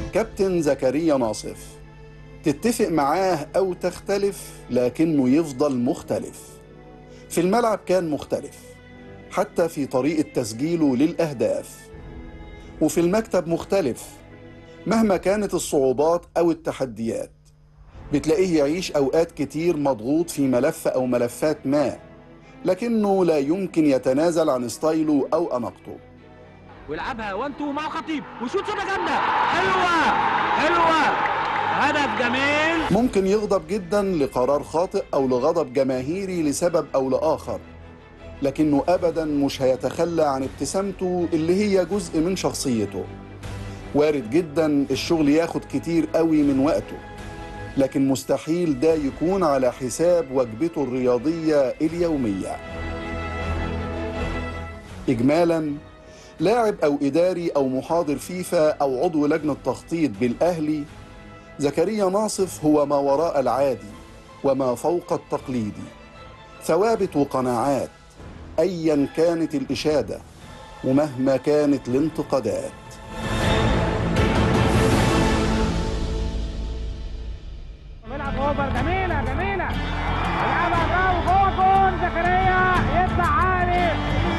كابتن زكريا ناصف تتفق معاه أو تختلف لكنه يفضل مختلف في الملعب كان مختلف حتى في طريقة تسجيله للأهداف وفي المكتب مختلف مهما كانت الصعوبات أو التحديات بتلاقيه يعيش أوقات كتير مضغوط في ملف أو ملفات ما لكنه لا يمكن يتنازل عن ستايله أو أناقته ويلعبها وان تو مع الخطيب وشوط شوطه جامده حلوه حلوه هدف جميل ممكن يغضب جدا لقرار خاطئ أو لغضب جماهيري لسبب أو لآخر لكنه أبدا مش هيتخلى عن ابتسامته اللي هي جزء من شخصيته وارد جدا الشغل ياخد كتير قوي من وقته لكن مستحيل ده يكون على حساب وجبته الرياضية اليومية إجمالا لاعب أو إداري أو محاضر فيفا أو عضو لجنة تخطيط بالأهلي زكريا ناصف هو ما وراء العادي وما فوق التقليدي ثوابت وقناعات أيا كانت الإشادة ومهما كانت الانتقادات بيلعب اوفر جميله جميله يلعبها برافو جوه جون زكريا يطلع عالي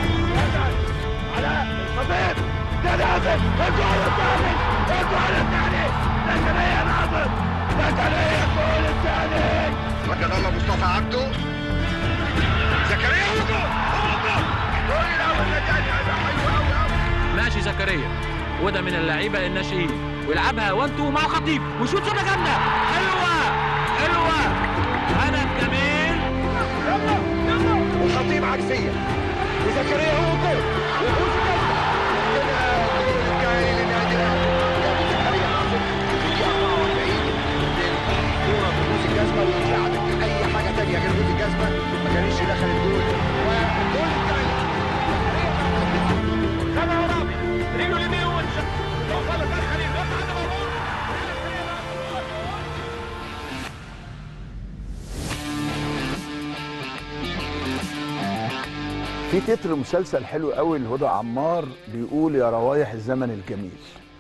على الخطيب ده نازل الجول الثاني الجول الثاني زكريا ناصر زكريا الجول الثاني وكان الله مصطفى عبده زكريا هو جول هو جول جول الاول الثاني هذا حلو قوي قوي ماشي زكريا وده من اللعيبه الناشئين ويلعبها وان تو مع الخطيب وشوط شوطه جامده حلوه حلوه هدف جميل والخطيب عكسيه وزكريا هو جول ويفوز كسبه الجول الثاني للنادي الاهلي زكريا ناصر في الدقيقه 44 كوره بفوز الجزمه واتلعبت اي حاجه ثانيه غير فوز الجزمه ما كانش دخل الجول والجول الثاني خدها رابي رجله اليمين ووشه وصل الخليل يطلع عند مرور في تتر مسلسل حلو قوي لهدى عمار بيقول يا روايح الزمن الجميل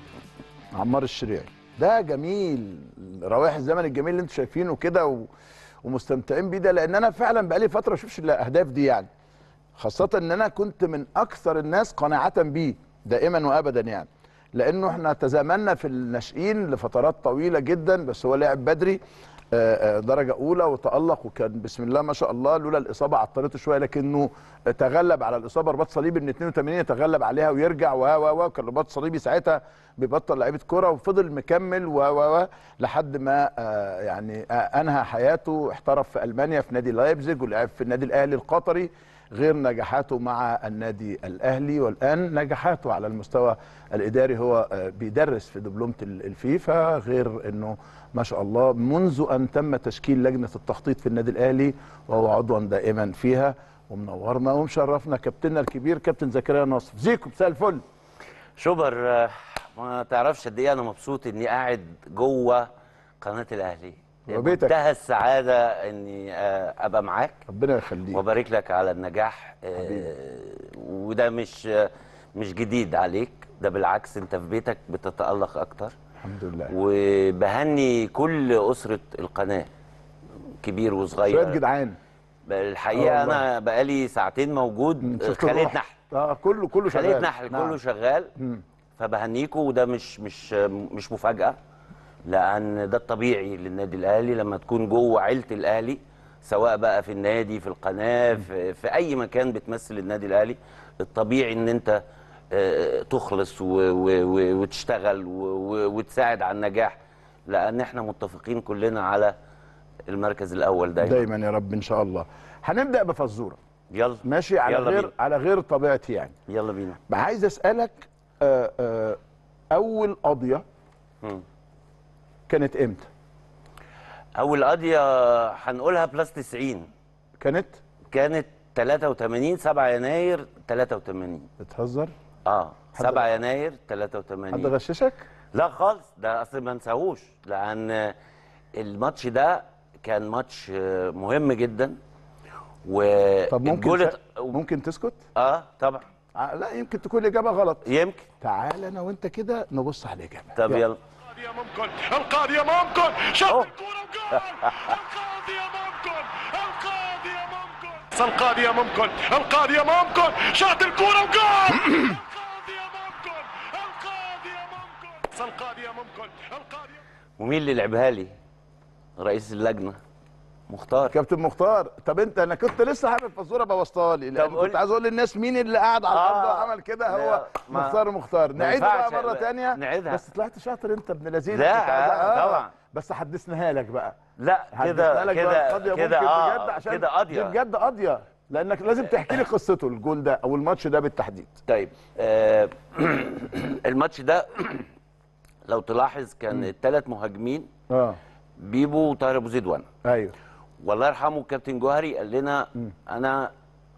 عمار الشريعي ده جميل روايح الزمن الجميل اللي انتوا شايفينه كده و... ومستمتعين بيه ده لان انا فعلا بقالي فتره ما اشوفش الاهداف دي يعني خاصه ان انا كنت من اكثر الناس قناعه بيه دائما وابدا يعني لانه احنا تزامنا في الناشئين لفترات طويله جدا بس هو لعب بدري آه، آه، درجه اولى وتالق وكان بسم الله ما شاء الله لولا الاصابه عطلته شويه لكنه تغلب على الاصابه رباط صليبي من 82 يتغلب عليها ويرجع و و و كان رباط صليبي ساعتها بيبطل لعيبه كوره وفضل مكمل و و و لحد ما آه، يعني آه، انهى حياته احترف في المانيا في نادي لايبزيج ولعب في النادي الاهلي القطري غير نجاحاته مع النادي الاهلي والان نجاحاته على المستوى الاداري هو آه، بيدرس في دبلومه ال- الفيفا غير انه ما شاء الله منذ ان تم تشكيل لجنه التخطيط في النادي الاهلي وهو عضوا دائما فيها ومنورنا ومشرفنا كابتننا الكبير كابتن زكريا ناصف زيكو مساء الفل شوبر آه، ما تعرفش قد ايه انا مبسوط اني قاعد جوه قناه الاهلي وبيتك. منتهى السعاده اني آه، ابقى معاك ربنا يخليك وبارك لك على النجاح آه، وده مش آه، مش جديد عليك ده بالعكس انت في بيتك بتتالق اكتر الحمد لله وبهني كل اسره القناه كبير وصغير شويه جدعان الحقيقه آه والله. انا بقالي ساعتين موجود شفت خليت الروح. نحل اه كله كله شغال خليت نحل نعم. كله شغال مم. فبهنيكوا وده مش مش مش مفاجاه لان ده الطبيعي للنادي الاهلي لما تكون جوه عيله الاهلي سواء بقى في النادي في القناه في, في اي مكان بتمثل النادي الاهلي الطبيعي ان انت آه، تخلص و- و- و- وتشتغل و- و- وتساعد على النجاح لان احنا متفقين كلنا على المركز الاول دايما دايما يا رب ان شاء الله هنبدا بفزوره يلا ماشي على يلا غير بينا. على غير طبيعتي يعني يلا بينا عايز اسالك آه، آه، اول قضيه مم. كانت امتى اول قضيه هنقولها بلس 90 كانت كانت 83 7 يناير 83 بتهزر اه حد- 7 يناير حد 83 غششك لا خالص ده اصل ما نساهوش لان الماتش ده كان ماتش آه، مهم جدا و طب ممكن الجول ت... ات- ممكن تسكت اه طبعا ع- لا يمكن تكون الاجابه غلط يمكن تعال انا وانت كده نبص على الاجابه طب يلا القاضية ممكن القاضية ممكن شاط الكورة وجول القاضية ممكن القاضية ممكن القاضية ممكن القاضية ممكن شاط الكورة وجول القاضية ممكن القاضية ممكن القاضية ممكن القاضية ومين اللي لعبها لي رئيس اللجنه مختار كابتن مختار طب انت انا كنت لسه حابب فزوره بوظتها لي لان قول. كنت عايز اقول للناس مين اللي قاعد على الارض آه. وعمل كده لا، هو ما- مختار مختار ما نعيدها بقى ينفعش. مره تانية نعيدها. بس طلعت شاطر انت ابن لذيذ لا، كنت عايز- طبعا. بس حدثناها لك بقى لا حدثنا كده لك بقى كده القضية كده ممكن اه بجد عشان كده دي قاضيه بجد قاضيه لانك لازم تحكي لي قصته الجول ده او الماتش ده بالتحديد طيب آه الماتش ده لو تلاحظ كان الثلاث مهاجمين اه بيبو وطاهر ابو زيد وانا ايوه والله يرحمه الكابتن جوهري قال لنا انا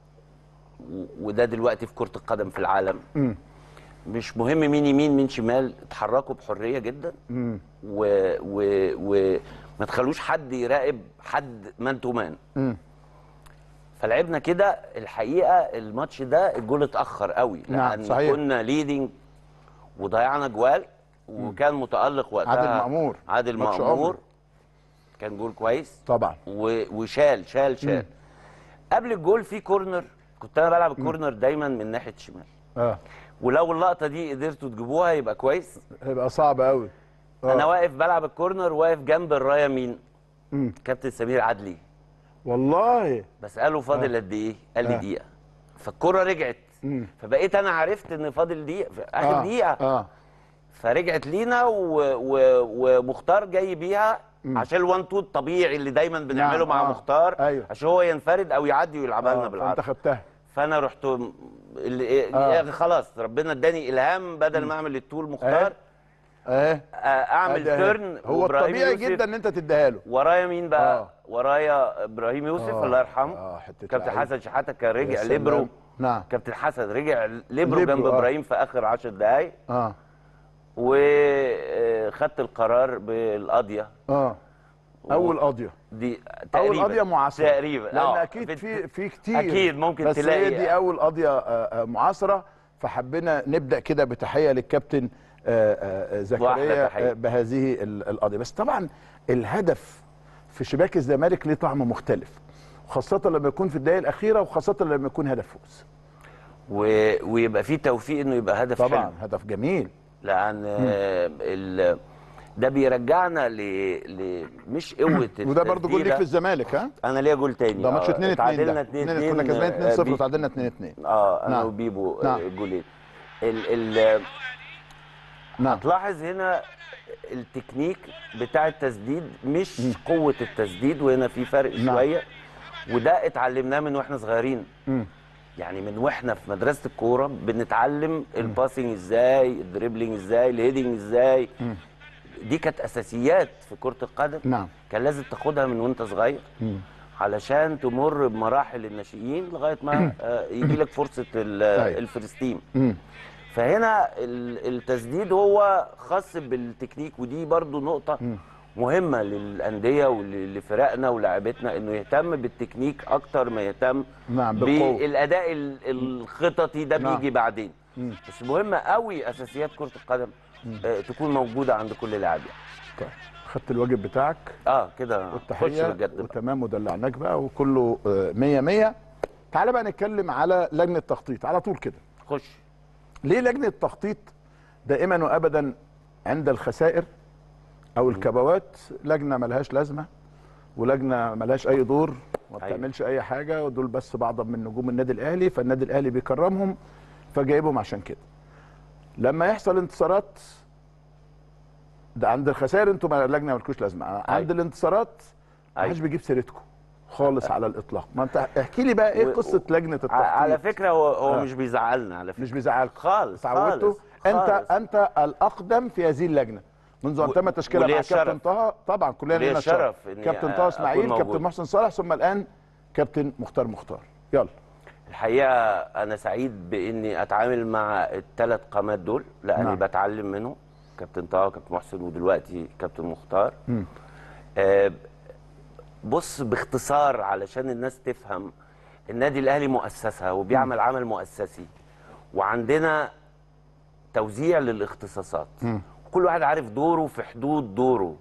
و- وده دلوقتي في كرة القدم في العالم مم. مش مهم مين يمين مين شمال اتحركوا بحرية جدا مم. و و وما تخلوش حد يراقب حد مان تو مان مم. فلعبنا كده الحقيقة الماتش ده الجول اتأخر قوي نعم، لأن صحيح. كنا ليدنج وضيعنا جوال وكان متألق وقتها عادل مأمور. عادل ماتش مأمور عمر. كان جول كويس طبعا و- وشال شال شال قبل الجول في كورنر كنت انا بلعب الكورنر دايما من ناحيه الشمال اه ولو اللقطه دي قدرتوا تجيبوها يبقى كويس هيبقى صعب قوي آه. انا واقف بلعب الكورنر واقف جنب الرايه مين مم. كابتن سمير عدلي والله بساله فاضل قد ايه قال لي آه. دقيقه فالكره رجعت مم. فبقيت انا عرفت ان فاضل دقيقه في اخر آه. دقيقه اه فرجعت لينا و... و... ومختار جاي بيها عشان الوان تو الطبيعي اللي دايما بنعمله نعم، مع آه. مختار أيوه. عشان هو ينفرد او يعدي ويلعبها لنا آه. بالعرض فانت خدتها فانا رحت م- اللي إيه آه. خلاص ربنا اداني الهام بدل ما اعمل الطول مختار اهي آه، اعمل أدي أهي. تيرن هو وإبراهيم الطبيعي يوسف جدا ان انت تديها له ورايا مين بقى آه. ورايا ابراهيم يوسف آه. الله يرحمه آه، حتة كابتن لعيب. حسن شحاته كان رجع يا سلام. ليبرو نعم كابتن حسن رجع ليبرو ليبرو، جنب آه. ابراهيم في اخر 10 دقائق اه وخدت القرار بالقضيه اه اول قضيه دي اول تقريبا قضيه معاصره تقريبا لان آه. اكيد بت- في في كتير أكيد ممكن بس تلاقي- هي دي اول قضيه آه، آه، معاصره فحبينا نبدا كده بتحيه للكابتن آه، آه، وأحلى زكريا تحية. آه، بهذه ال- القضيه بس طبعا الهدف في شباك الزمالك ليه طعم مختلف خاصة لما يكون في الدقائق الأخيرة وخاصة لما يكون هدف فوز و... ويبقى في توفيق انه يبقى هدف طبعا حلو. هدف جميل لان آه، ال... ده بيرجعنا ل... ل... مش قوه وده برضو جول ليك التسديدة. في الزمالك ها انا ليا جول تاني ده ماتش 2 2 تعادلنا ده 2 اتنين- 2 كنا كسبانين 2 0 وتعادلنا 2 2 اه انا نعم. وبيبو نعم. آه، جولين ال... ال... نعم تلاحظ هنا التكنيك بتاع التسديد مش قوه التسديد وهنا في فرق نعم. شويه وده اتعلمناه من واحنا صغيرين مم. يعني من واحنا في مدرسه الكوره بنتعلم الباسنج ازاي الدريبلينج ازاي الهيدنج ازاي دي كانت اساسيات في كره القدم نعم كان لازم تاخدها من وانت صغير مم. علشان تمر بمراحل الناشئين لغايه ما آه، يجي لك فرصه ال- أيوة. الفرستيم مم. فهنا ال- التسديد هو خاص بالتكنيك ودي برضو نقطه مهمه للانديه ولفرقنا ولاعيبتنا انه يهتم بالتكنيك اكتر ما يهتم نعم، بالقوة. بالاداء ال- الخططي ده نعم. بيجي بعدين بس مهمه قوي اساسيات كره القدم آه، تكون موجوده عند كل لاعب يعني. طيب خدت الواجب بتاعك اه كده خش والتحية بجد بقى. وتمام ودلعناك بقى وكله آه، مية مية تعالى بقى نتكلم على لجنة تخطيط على طول كده خش ليه لجنة التخطيط دائما وابدا عند الخسائر او الكبوات لجنة ملهاش لازمة ولجنة ملهاش اي دور ما أيوة. بتعملش اي حاجة ودول بس بعض من نجوم النادي الاهلي فالنادي الاهلي بيكرمهم فجايبهم عشان كده لما يحصل انتصارات ده عند الخسائر انتوا ما- لجنه مالكوش لازمه عند الانتصارات ما حدش أيوة. بيجيب سيرتكم خالص على الاطلاق ما انت احكي لي بقى ايه و- قصه لجنه التخطيط ع- على فكره هو هو آه. مش بيزعلنا على فكره مش بيزعلك خالص اتعودتوا خالص، انت خالص. انت الاقدم في هذه اللجنه منذ ان و- تم تشكيلها وليا مع كابتن الشرف. طه طبعا كلنا وليا لنا الشرف الشرف إني كابتن أ- طه أكون اسماعيل موجود. كابتن محسن صالح ثم الان كابتن مختار مختار يلا الحقيقه انا سعيد باني اتعامل مع الثلاث قامات دول لاني نعم. بتعلم منهم كابتن طه كابتن محسن ودلوقتي كابتن مختار آه بص باختصار علشان الناس تفهم النادي الاهلي مؤسسه وبيعمل عمل مؤسسي وعندنا توزيع للاختصاصات كل واحد عارف دوره في حدود دوره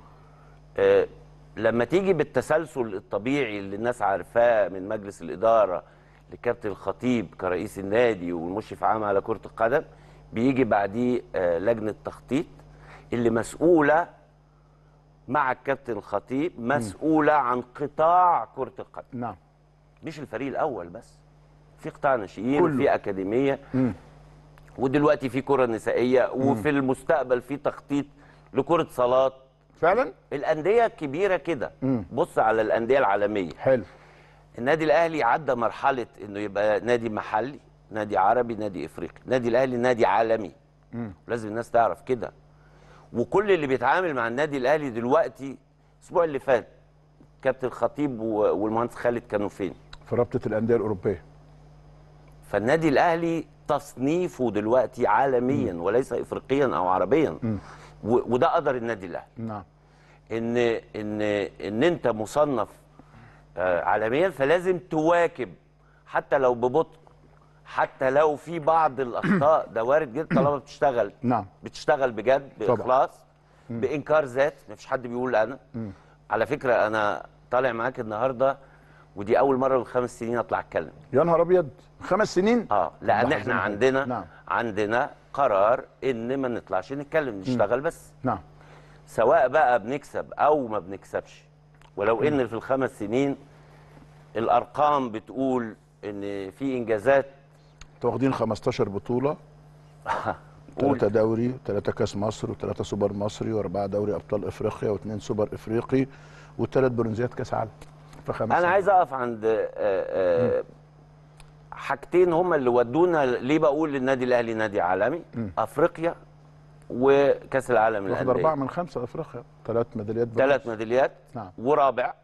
آه لما تيجي بالتسلسل الطبيعي اللي الناس عارفاه من مجلس الاداره لكابتن الخطيب كرئيس النادي والمشرف عام على كره القدم بيجي بعديه آه لجنه تخطيط اللي مسؤوله مع الكابتن الخطيب مسؤوله عن قطاع كره القدم نعم مش الفريق الاول بس في قطاع ناشئين كله. في اكاديميه ودلوقتي في كره نسائيه وفي المستقبل في تخطيط لكره صالات فعلا الانديه الكبيره كده بص على الانديه العالميه حلو النادي الاهلي عدى مرحله انه يبقى نادي محلي نادي عربي نادي افريقي النادي الاهلي نادي عالمي لازم الناس تعرف كده وكل اللي بيتعامل مع النادي الاهلي دلوقتي الاسبوع اللي فات كابتن الخطيب و- والمهندس خالد كانوا فين في رابطه الانديه الاوروبيه فالنادي الاهلي تصنيفه دلوقتي عالميا وليس افريقيا او عربيا و- وده قدر النادي الاهلي نعم ان ان ان انت مصنف آه، عالميا فلازم تواكب حتى لو ببطء حتى لو في بعض الاخطاء ده وارد جدا طالما بتشتغل نعم. بتشتغل بجد طبعا. باخلاص بانكار ذات مفيش حد بيقول انا على فكره انا طالع معاك النهارده ودي اول مره من خمس سنين اطلع اتكلم يا نهار ابيض خمس سنين اه لان ده احنا حزين. عندنا نعم عندنا قرار ان ما نطلعش نتكلم نشتغل بس نعم سواء بقى بنكسب او ما بنكسبش ولو ان في الخمس سنين الارقام بتقول ان في انجازات انتوا واخدين 15 بطوله قول. ثلاثة دوري ثلاثة كاس مصر وثلاثة سوبر مصري وأربعة دوري أبطال أفريقيا واثنين سوبر أفريقي وثلاث برونزيات كاس عالم في خمس انا سنين. عايز اقف عند آه، آه، حاجتين هما اللي ودونا ليه بقول للنادي الاهلي نادي عالمي افريقيا وكاس العالم واخد أربعة للانديه من خمسة أفريقيا ثلاث ميداليات برونز. ثلاث ميداليات نعم. ورابع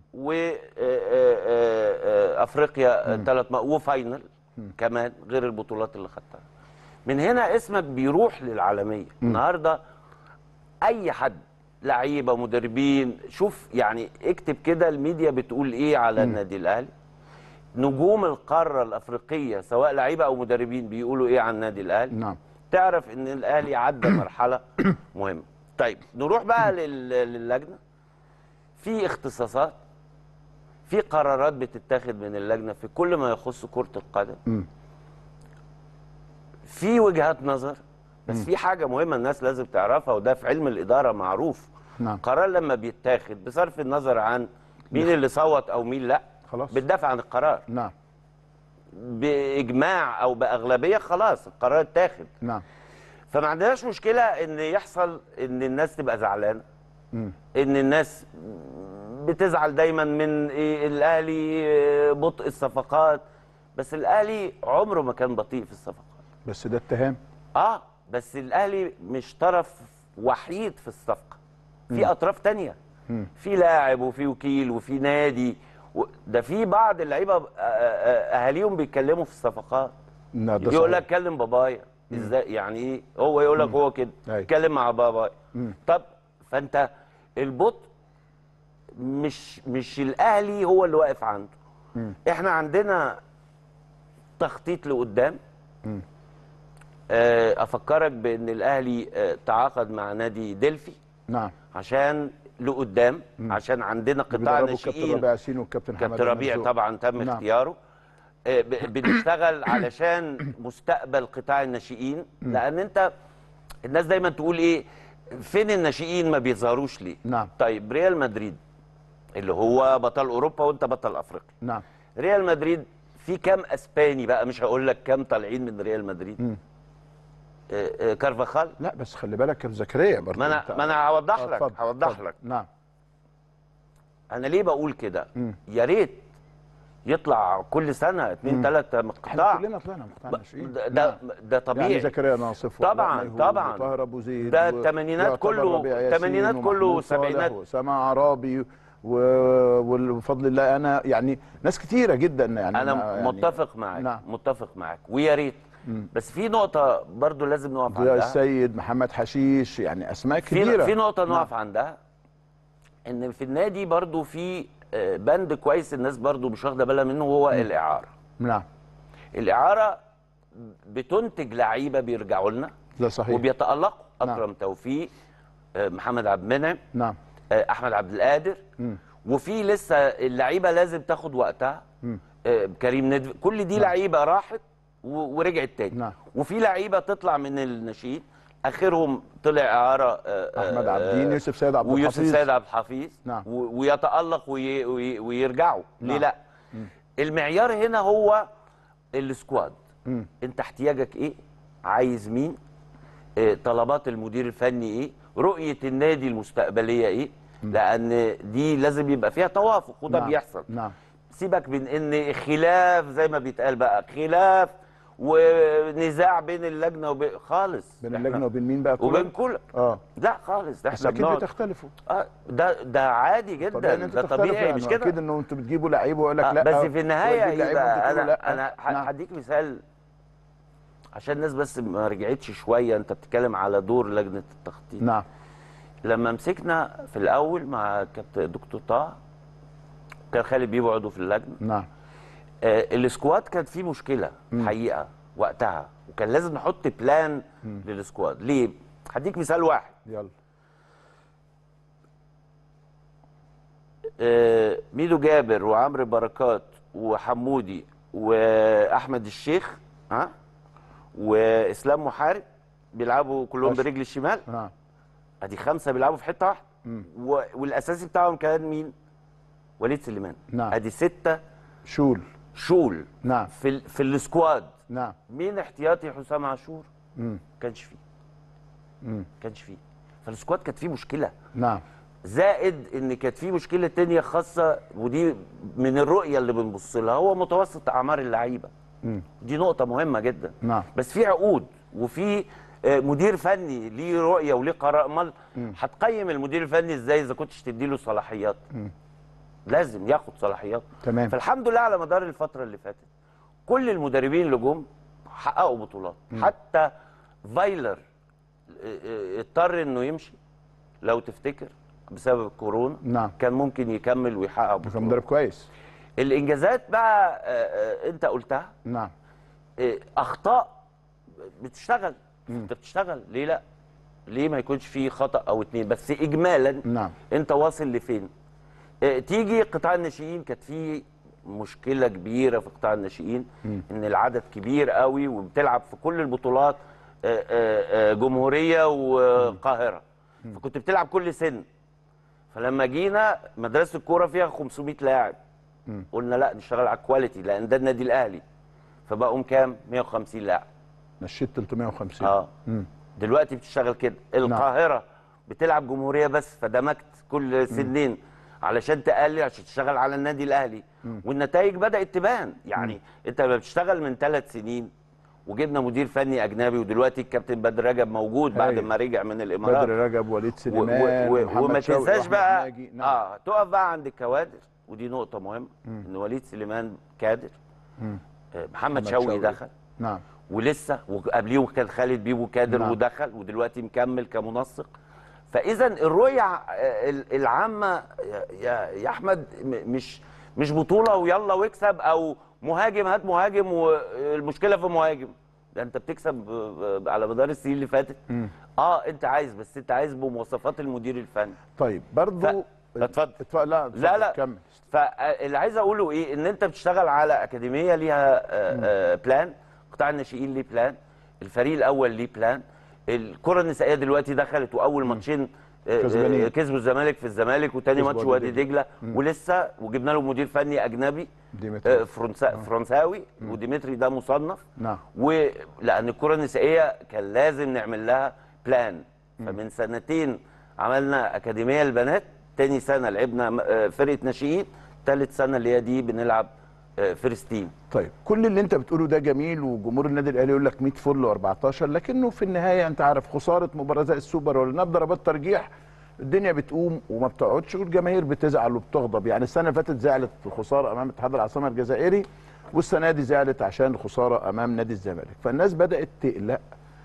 وافريقيا ثلاث وفاينل كمان غير البطولات اللي خدتها من هنا اسمك بيروح للعالميه النهارده اي حد لعيبه مدربين شوف يعني اكتب كده الميديا بتقول ايه على النادي الاهلي نجوم القاره الافريقيه سواء لعيبه او مدربين بيقولوا ايه عن النادي الاهلي نعم تعرف ان الاهلي عدى مرحله مهمه طيب نروح بقى لل- للجنه في اختصاصات في قرارات بتتاخد من اللجنه في كل ما يخص كره القدم في وجهات نظر بس في حاجه مهمه الناس لازم تعرفها وده في علم الاداره معروف نعم. قرار لما بيتاخد بصرف النظر عن مين اللي صوت او مين لا خلاص. بتدافع عن القرار نعم باجماع او باغلبيه خلاص القرار اتاخد نعم فما عندناش مشكله ان يحصل ان الناس تبقى زعلانه ان الناس بتزعل دايما من إيه الاهلي آه، بطء الصفقات بس الاهلي عمره ما كان بطيء في الصفقات بس ده اتهام اه بس الاهلي مش طرف وحيد في الصفقه في اطراف تانية في لاعب وفي وكيل وفي نادي و... ده في بعض اللعيبه آه، آه، اهاليهم بيتكلموا في الصفقات لا ده يقول صحيح. لك كلم بابايا ازاي يعني ايه هو يقول لك هو كده أيوة. اتكلم مع بابايا طب فانت البطء مش مش الاهلي هو اللي واقف عنده احنا عندنا تخطيط لقدام آه، افكرك بان الاهلي آه، تعاقد مع نادي دلفي نعم عشان لقدام عشان عندنا قطاع بيدربوا الكابتن ناشئين ربيع ياسين والكابتن حماد كابتن ربيع المرزوق. طبعا تم نعم. اختياره آه، ب- بنشتغل علشان مستقبل قطاع الناشئين لان انت الناس دايما تقول ايه فين الناشئين ما بيظهروش ليه نعم. طيب ريال مدريد اللي هو بطل اوروبا وانت بطل افريقيا نعم ريال مدريد في كام اسباني بقى مش هقول لك كام طالعين من ريال مدريد آه، آه، كارفاخال لا بس خلي بالك كابتن زكريا برضه ما انا أنت- ما انا هوضح آه، لك اتفضل، هوضح اتفضل. لك نعم انا ليه بقول كده يا ريت يطلع كل سنه اثنين ثلاثه من احنا القطاع كلنا طلعنا مقطع ناشئين ده ده, ده طبيعي يعني زكريا ناصف طبعاً، وعلاء طبعاً. ميهوب وطاهر ابو زيد ده و- التمانينات ويعتبر كله- ربيع ياسين التمانينات كله ومحمود صالح والسبعينات. واسامه عرابي و- وبفضل الله انا يعني ناس كتيره جدا يعني انا ما- يعني متفق معاك نعم. متفق معاك ويا ريت بس في نقطه برضو لازم نقف ضياء عندها السيد محمد حشيش يعني اسماء في كبيره في نقطه نقف عندها ان في النادي برضو في آه، بند كويس الناس برضو مش واخده بالها منه وهو الاعاره نعم الاعاره بتنتج لعيبه بيرجعوا لنا ده صحيح وبيتالقوا اكرم توفيق آه، محمد عبد المنعم نعم آه، احمد عبد القادر وفي لسه اللعيبه لازم تاخد وقتها آه، كريم ندفي كل دي لعيبه راحت و- ورجعت تاني نعم. وفي لعيبه تطلع من النشيد اخرهم طلع اعاره آه، احمد آه، عبدين يوسف سيد عبد ويوسف الحفيظ سيد عبد الحفيظ نعم. و- ويتالق وي وي ويرجعوا ليه نعم. لا المعيار هنا هو السكواد انت احتياجك ايه عايز مين آه، طلبات المدير الفني ايه رؤيه النادي المستقبليه ايه لان دي لازم يبقى فيها توافق وده نعم. بيحصل نعم سيبك من ان خلاف زي ما بيتقال بقى خلاف ونزاع بين اللجنه وبين خالص بين إحنا- اللجنه وبين مين بقى كولر؟ وبين كولر اه لا خالص ده بس احنا اكيد بنقعد بتختلفوا آه ده ده عادي طبيعي جدا ان انتوا ده تختلفوا طبيعي يعني مش كده اكيد انه انتوا بتجيبوا لعيب ويقول لك آه، لا بس في النهايه ويجيب لعيب يبقى وانتوا تقولوا انا لا. انا ه- نعم. هديك مثال عشان الناس بس ما رجعتش شويه انت بتتكلم على دور لجنه التخطيط نعم لما مسكنا في الاول مع كابتن دكتور طه كان خالد بيبو عضو في اللجنه نعم آه السكواد كانت فيه مشكله حقيقه وقتها وكان لازم نحط بلان للسكواد ليه هديك مثال واحد يلا آه، ميدو جابر وعمرو بركات وحمودي واحمد الشيخ ها واسلام محارب بيلعبوا كلهم أشرف. برجل الشمال نعم ادي خمسه بيلعبوا في حته واحده و... والاساسي بتاعهم كان مين وليد سليمان نعم. ادي سته شول شول نعم في ال... في السكواد نعم مين احتياطي حسام عاشور مم. كانش فيه مم. كانش فيه فالسكواد كانت فيه مشكله نعم زائد ان كانت في مشكله تانية خاصه ودي من الرؤيه اللي بنبص لها هو متوسط اعمار اللعيبه مم. دي نقطه مهمه جدا نعم. بس في عقود وفي آه، مدير فني ليه رؤيه وليه قرار امال هتقيم المدير الفني ازاي اذا كنتش تديله صلاحيات لازم ياخد صلاحيات تمام. فالحمد لله على مدار الفتره اللي فاتت كل المدربين اللي جم حققوا بطولات حتى فايلر آه، آه، اضطر انه يمشي لو تفتكر بسبب الكورونا نعم. كان ممكن يكمل ويحقق كان بطولات مدرب كويس الانجازات بقى آه، آه، انت قلتها نعم آه، اخطاء بتشتغل انت بتشتغل ليه لا ليه ما يكونش فيه خطا او اتنين بس اجمالا نعم. انت واصل لفين آه، تيجي قطاع الناشئين كانت في مشكله كبيره في قطاع الناشئين ان العدد كبير قوي وبتلعب في كل البطولات آه، آه، آه، جمهوريه وقاهره فكنت بتلعب كل سن فلما جينا مدرسه الكوره فيها 500 لاعب قلنا لا نشتغل على الكواليتي لان ده النادي الاهلي فبقوا كام 150 لاعب مشيت 350 اه دلوقتي بتشتغل كده القاهره بتلعب جمهوريه بس فدمجت كل سنين علشان تقلل عشان تشتغل على النادي الاهلي والنتائج بدات تبان يعني انت لما بتشتغل من ثلاث سنين وجبنا مدير فني اجنبي ودلوقتي الكابتن بدر رجب موجود بعد هايل. ما رجع من الامارات بدر رجب وليد و- سليمان و- و- ومحمد وما شوقي تنساش وأحمد بقى ناجي. نعم. اه تقف بقى عند الكوادر ودي نقطه مهمه ان وليد سليمان كادر آه، محمد, محمد شوقي, شوقي. دخل نعم ولسه وقبليه كان خالد بيبو كادر نعم. ودخل ودلوقتي مكمل كمنسق فاذا الرؤيه آه، ال- العامه يا- يا يا احمد م- مش مش بطوله ويلا واكسب او مهاجم هات مهاجم والمشكله في مهاجم ده انت بتكسب آه، آه، على مدار السنين اللي فاتت اه انت عايز بس انت عايز بمواصفات المدير الفني طيب برضو ف- اتفضل. اتفضل لا اتفضل. لا لا كمل فاللي عايز اقوله ايه ان انت بتشتغل على اكاديميه ليها آه، آه، بلان قطاع الناشئين ليه بلان الفريق الاول ليه بلان الكره النسائيه دلوقتي دخلت واول ماتشين آه، كسبانين. آه، كسبوا الزمالك في الزمالك وتاني كسبوا ماتش وادي وادي دجله ولسه وجبنا له مدير فني اجنبي ديمتري. آه، فرنسا فرنساوي وديمتري ده مصنف نعم. ولان الكره النسائيه كان لازم نعمل لها بلان فمن سنتين عملنا اكاديميه للبنات تاني سنه لعبنا آه، فرقه ناشئين ثالث سنه اللي هي دي بنلعب آه، فيرست تيم طيب كل اللي انت بتقوله ده جميل وجمهور النادي الاهلي يقول لك 100 فل و14 لكنه في النهايه انت عارف خساره مباراه زي السوبر ولا نبض ضربات ترجيح الدنيا بتقوم وما بتقعدش والجماهير بتزعل وبتغضب يعني السنه اللي فاتت زعلت الخساره امام اتحاد العاصمه الجزائري والسنه دي زعلت عشان الخساره امام نادي الزمالك فالناس بدات تقلق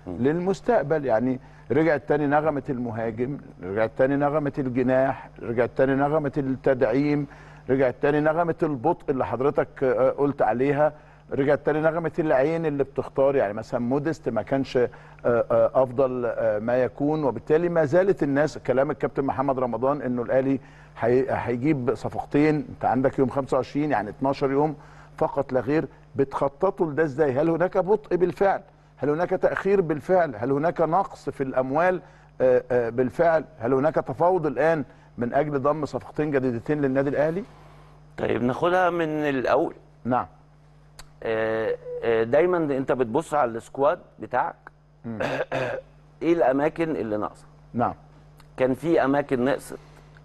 للمستقبل يعني رجعت تاني نغمه المهاجم رجعت تاني نغمه الجناح رجعت تاني نغمه التدعيم رجعت تاني نغمه البطء اللي حضرتك آه، قلت عليها رجعت تاني نغمه العين اللي بتختار يعني مثلا مودست ما كانش آه، آه، افضل آه، ما يكون وبالتالي ما زالت الناس كلام الكابتن محمد رمضان انه الاهلي هي- هيجيب صفقتين انت عندك يوم 25 يعني 12 يوم فقط لا غير بتخططوا لده ازاي؟ هل هناك بطء بالفعل؟ هل هناك تاخير بالفعل؟ هل هناك نقص في الاموال آه، آه، بالفعل؟ هل هناك تفاوض الان من اجل ضم صفقتين جديدتين للنادي الاهلي؟ طيب ناخدها من الاول نعم آه، آه، دايما انت بتبص على السكواد بتاعك ايه الاماكن اللي ناقصه نعم كان في اماكن نقصت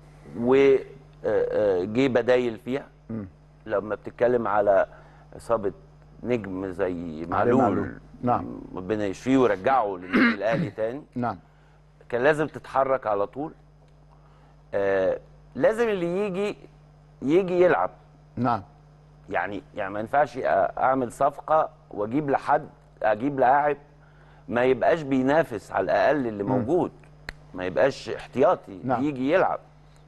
وجي بدايل فيها لما بتتكلم على اصابه نجم زي معلول معلول. نعم. ربنا يشفيه ويرجعه للنادي الاهلي تاني نعم كان لازم تتحرك على طول آه لازم اللي يجي يجي يلعب نعم يعني يعني ما ينفعش أ- اعمل صفقه واجيب لحد اجيب لاعب ما يبقاش بينافس على الاقل اللي موجود ما يبقاش احتياطي نعم. يجي يلعب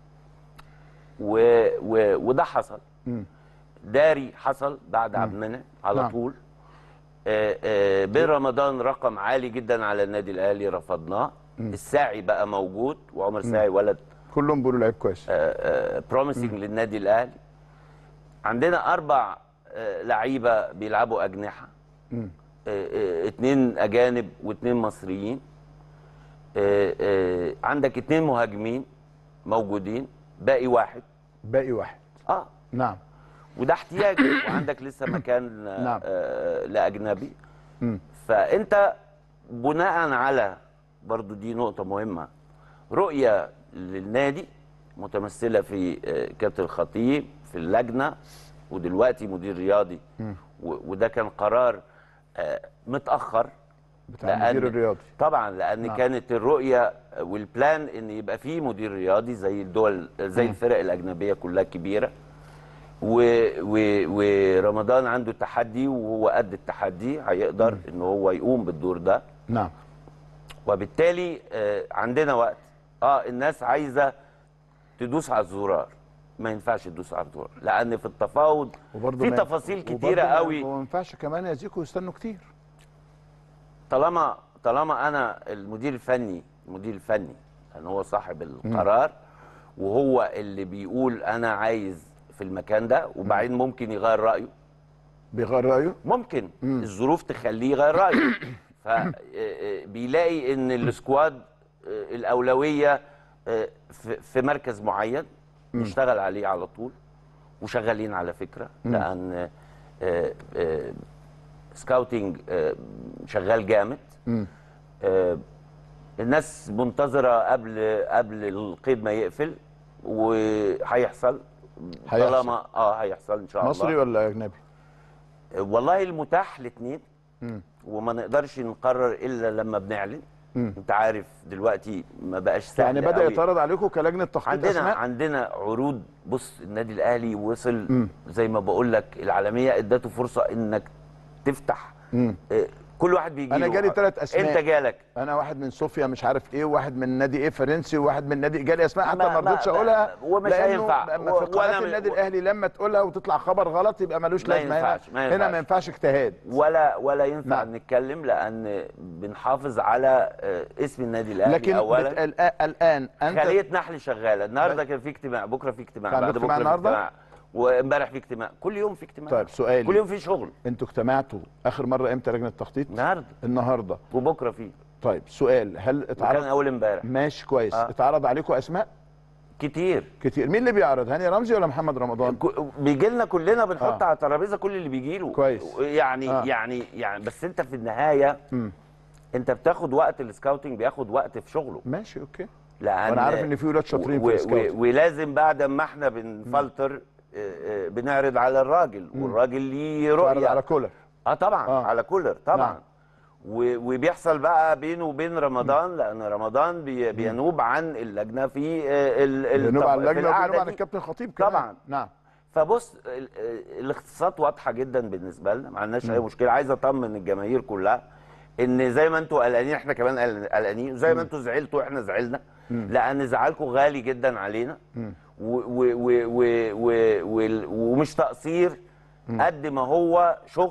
و و وده حصل داري حصل بعد عبد المنعم على نعم. طول آه، آه، بن رمضان رقم عالي جدا على النادي الاهلي رفضناه الساعي بقى موجود وعمر ساعي ولد كلهم بيقولوا لعيب كويس بروميسنج للنادي الاهلي عندنا اربع آه، لعيبه بيلعبوا اجنحه آه، آه، اتنين اجانب واتنين مصريين آه، آه، عندك اتنين مهاجمين موجودين باقي واحد باقي واحد اه نعم وده احتياج وعندك لسه مكان آه، نعم. آه، لاجنبي مم. فانت بناء على برضو دي نقطه مهمه رؤيه للنادي متمثله في آه، كابتن الخطيب في اللجنه ودلوقتي مدير رياضي و- وده كان قرار آه، متاخر بتاع المدير الرياضي طبعا لان نعم. كانت الرؤيه والبلان ان يبقى في مدير رياضي زي الدول زي الفرق الاجنبيه كلها كبيره و و ورمضان عنده تحدي وهو قد التحدي هيقدر ان هو يقوم بالدور ده نعم وبالتالي آه، عندنا وقت اه الناس عايزه تدوس على الزرار ما ينفعش تدوس على الزرار لان في التفاوض وبرضه في ما- تفاصيل وبرضه كتيره ما- قوي وما ينفعش كمان يا زيكو يستنوا كتير طالما طالما انا المدير الفني المدير الفني لان هو صاحب القرار وهو اللي بيقول انا عايز في المكان ده وبعدين ممكن يغير رايه بيغير رايه ممكن الظروف تخليه يغير رايه فبيلاقي ان السكواد آه، الاولويه آه، في في مركز معين نشتغل عليه على طول وشغالين على فكره لان آه، آه، سكاوتنج آه، شغال جامد آه، الناس منتظره قبل قبل القيد ما يقفل وهيحصل هيحصل. طالما اه هيحصل ان شاء الله مصري ولا اجنبي والله المتاح الاثنين وما نقدرش نقرر الا لما بنعلن انت عارف دلوقتي ما بقاش سهل يعني بدا قوي. يتعرض عليكم كلجنه تخطيط عندنا اسماء عندنا عروض بص النادي الاهلي وصل زي ما بقول لك العالميه ادته فرصه انك تفتح آه، كل واحد بيجي أنا له. جالي تلات أسماء. انت جالك انا واحد من صوفيا مش عارف ايه وواحد من نادي ايه فرنسي وواحد من نادي جالي اسماء حتى ما- ما ما- رضيتش ما- اقولها ومش لأنه هينفع. لما و- في قناه وأنا- النادي و- الاهلي لما تقولها وتطلع خبر غلط يبقى ملوش ما لازمه هنا ينفعش- ما هنا ينفعش. ما ينفعش اجتهاد ولا ولا ينفع نعم. نتكلم لان بنحافظ على آه، اسم النادي الاهلي لكن اولا بت... الآ- الان انت خليه نحل شغاله النهارده كان في اجتماع بكره في اجتماع كان بعد اجتماع بكره في النهاردة؟ اجتماع وامبارح في اجتماع كل يوم في اجتماع طيب، سؤالي. كل يوم في شغل انتوا اجتمعتوا اخر مره امتى لجنه التخطيط النهارده النهارده وبكره في طيب سؤال هل وكان اتعرض اول امبارح ماشي كويس آه. اتعرض عليكم اسماء كتير كتير مين اللي بيعرض هاني رمزي ولا محمد رمضان بيجي لنا كلنا بنحط آه. على الترابيزه كل اللي بيجي له كويس. يعني آه. يعني يعني بس انت في النهايه مم. انت بتاخد وقت السكاوتنج بياخد وقت في شغله ماشي اوكي لان وانا عارف ان في ولاد شاطرين و- في و- السكاوت ولازم بعد ما احنا بنفلتر آه، آه، بنعرض على الراجل والراجل ليه تعرض رؤيه على كولر اه طبعا آه. آه. على كولر طبعا نعم. نعم. وبيحصل بقى بينه وبين رمضان لان رمضان بي بينوب عن اللجنه في آه، ال- ال- بينوب طب- عن في اللجنه القعدة وبينوب عن دي. الكابتن خطيب كمان طبعا نعم فبص ال- آه، الاختصاصات واضحه جدا بالنسبه لنا ما عندناش اي مشكله عايز اطمن الجماهير كلها ان زي ما انتوا قلقانين احنا كمان قل- قلقانين وزي ما انتوا زعلتوا احنا زعلنا لان زعلكم غالي جدا علينا و و و و و و ومش تقصير قد ما هو شغل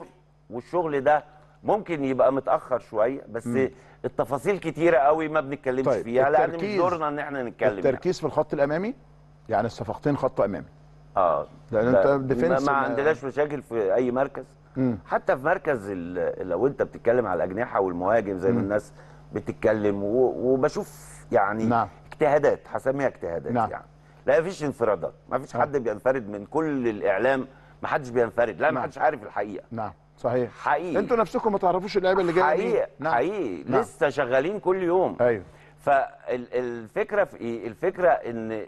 والشغل ده ممكن يبقى متاخر شويه بس التفاصيل كتيره قوي ما بنتكلمش طيب، فيها لان مش التركيز- دورنا ان احنا نتكلم يعني. التركيز في الخط الامامي يعني الصفقتين خط امامي اه لأن ده أنت ديفنس ما, ما ما- عندناش مشاكل في اي مركز مم. حتى في مركز ال- لو انت بتتكلم على الاجنحه والمهاجم زي ما الناس بتتكلم و- وبشوف يعني نعم. اجتهادات هسميها اجتهادات نعم. يعني لا مفيش انفرادات مفيش آه. حد بينفرد من كل الاعلام ما حدش بينفرد لا ما نعم. حدش عارف الحقيقه نعم صحيح حقيقي انتوا نفسكم ما تعرفوش اللعيبه اللي جايه حقيقي مين. نعم. حقيقي نعم. لسه شغالين كل يوم ايوه فالفكره في ايه الفكره ان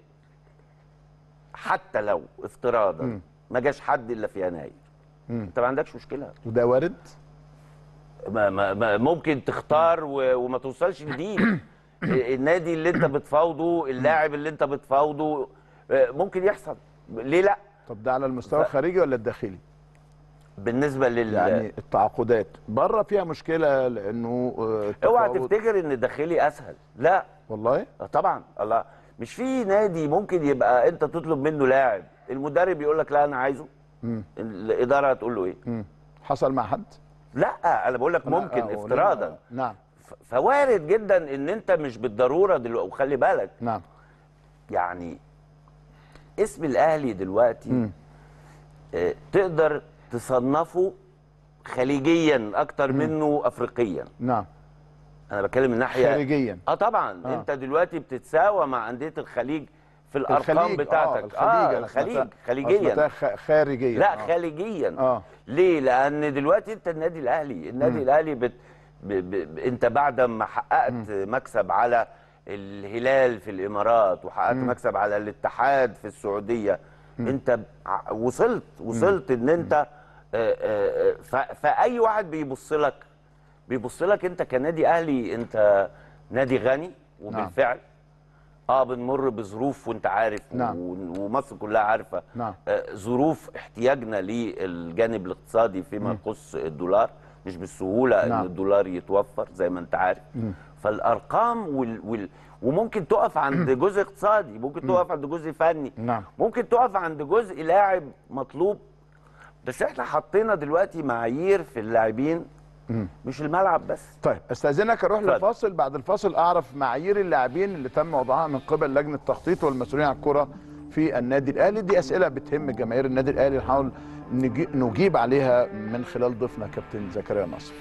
حتى لو افتراضا مم. ما جاش حد الا في يناير مم. انت ما عندكش مشكله وده وارد ما ما ما ممكن تختار و- وما توصلش لدي النادي اللي انت بتفاوضه اللاعب اللي انت بتفاوضه آه، ممكن يحصل ليه لا طب ده على المستوى ف- الخارجي ولا الداخلي بالنسبه لل يعني التعاقدات بره فيها مشكله لانه آه، اوعى التفاوض- تفتكر ان داخلي اسهل لا والله آه، طبعا الله مش في نادي ممكن يبقى انت تطلب منه لاعب المدرب يقول لك لا انا عايزه مم. الاداره هتقول له ايه مم. حصل مع حد لا انا بقول لك ممكن آه، افتراضا نعم ف- فوارد جدا ان انت مش بالضروره دلوقتي وخلي بالك نعم يعني اسم الاهلي دلوقتي مم. آه، تقدر تصنفه خليجيا اكتر منه افريقيا نعم انا بتكلم من ناحيه خارجيا اه طبعا آه. آه. انت دلوقتي بتتساوى مع انديه الخليج في الارقام الخليج بتاعتك اه الخليج آه أنا الخليج سمعتها- أنا خليجيا سمعتها خ- خارجيا لا آه. خليجيا اه ليه لان دلوقتي انت النادي الاهلي النادي مم. الاهلي بت... ب... ب... ب... انت بعد ما حققت مكسب على الهلال في الامارات وحققت مم. مكسب على الاتحاد في السعوديه انت ع- وصلت وصلت ان انت آه، آه، آه، ف... فاي واحد بيبص لك بيبص لك انت كنادي اهلي انت نادي غني وبالفعل اه بنمر بظروف وانت عارف نعم. و- ومصر كلها عارفه نعم. آه، ظروف احتياجنا للجانب الاقتصادي فيما يخص الدولار مش بالسهوله نعم. ان الدولار يتوفر زي ما انت عارف فالارقام وال... وال... وممكن تقف عند جزء اقتصادي ممكن تقف عند جزء فني نعم. ممكن تقف عند جزء لاعب مطلوب بس احنا حطينا دلوقتي معايير في اللاعبين مش الملعب بس طيب استاذنك اروح اتفضل. للفاصل بعد الفاصل اعرف معايير اللاعبين اللي تم وضعها من قبل لجنه التخطيط والمسؤولين عن الكره في النادي الاهلي دي اسئله بتهم جماهير النادي الاهلي نحاول نجي- نجيب عليها من خلال ضيفنا كابتن زكريا نصر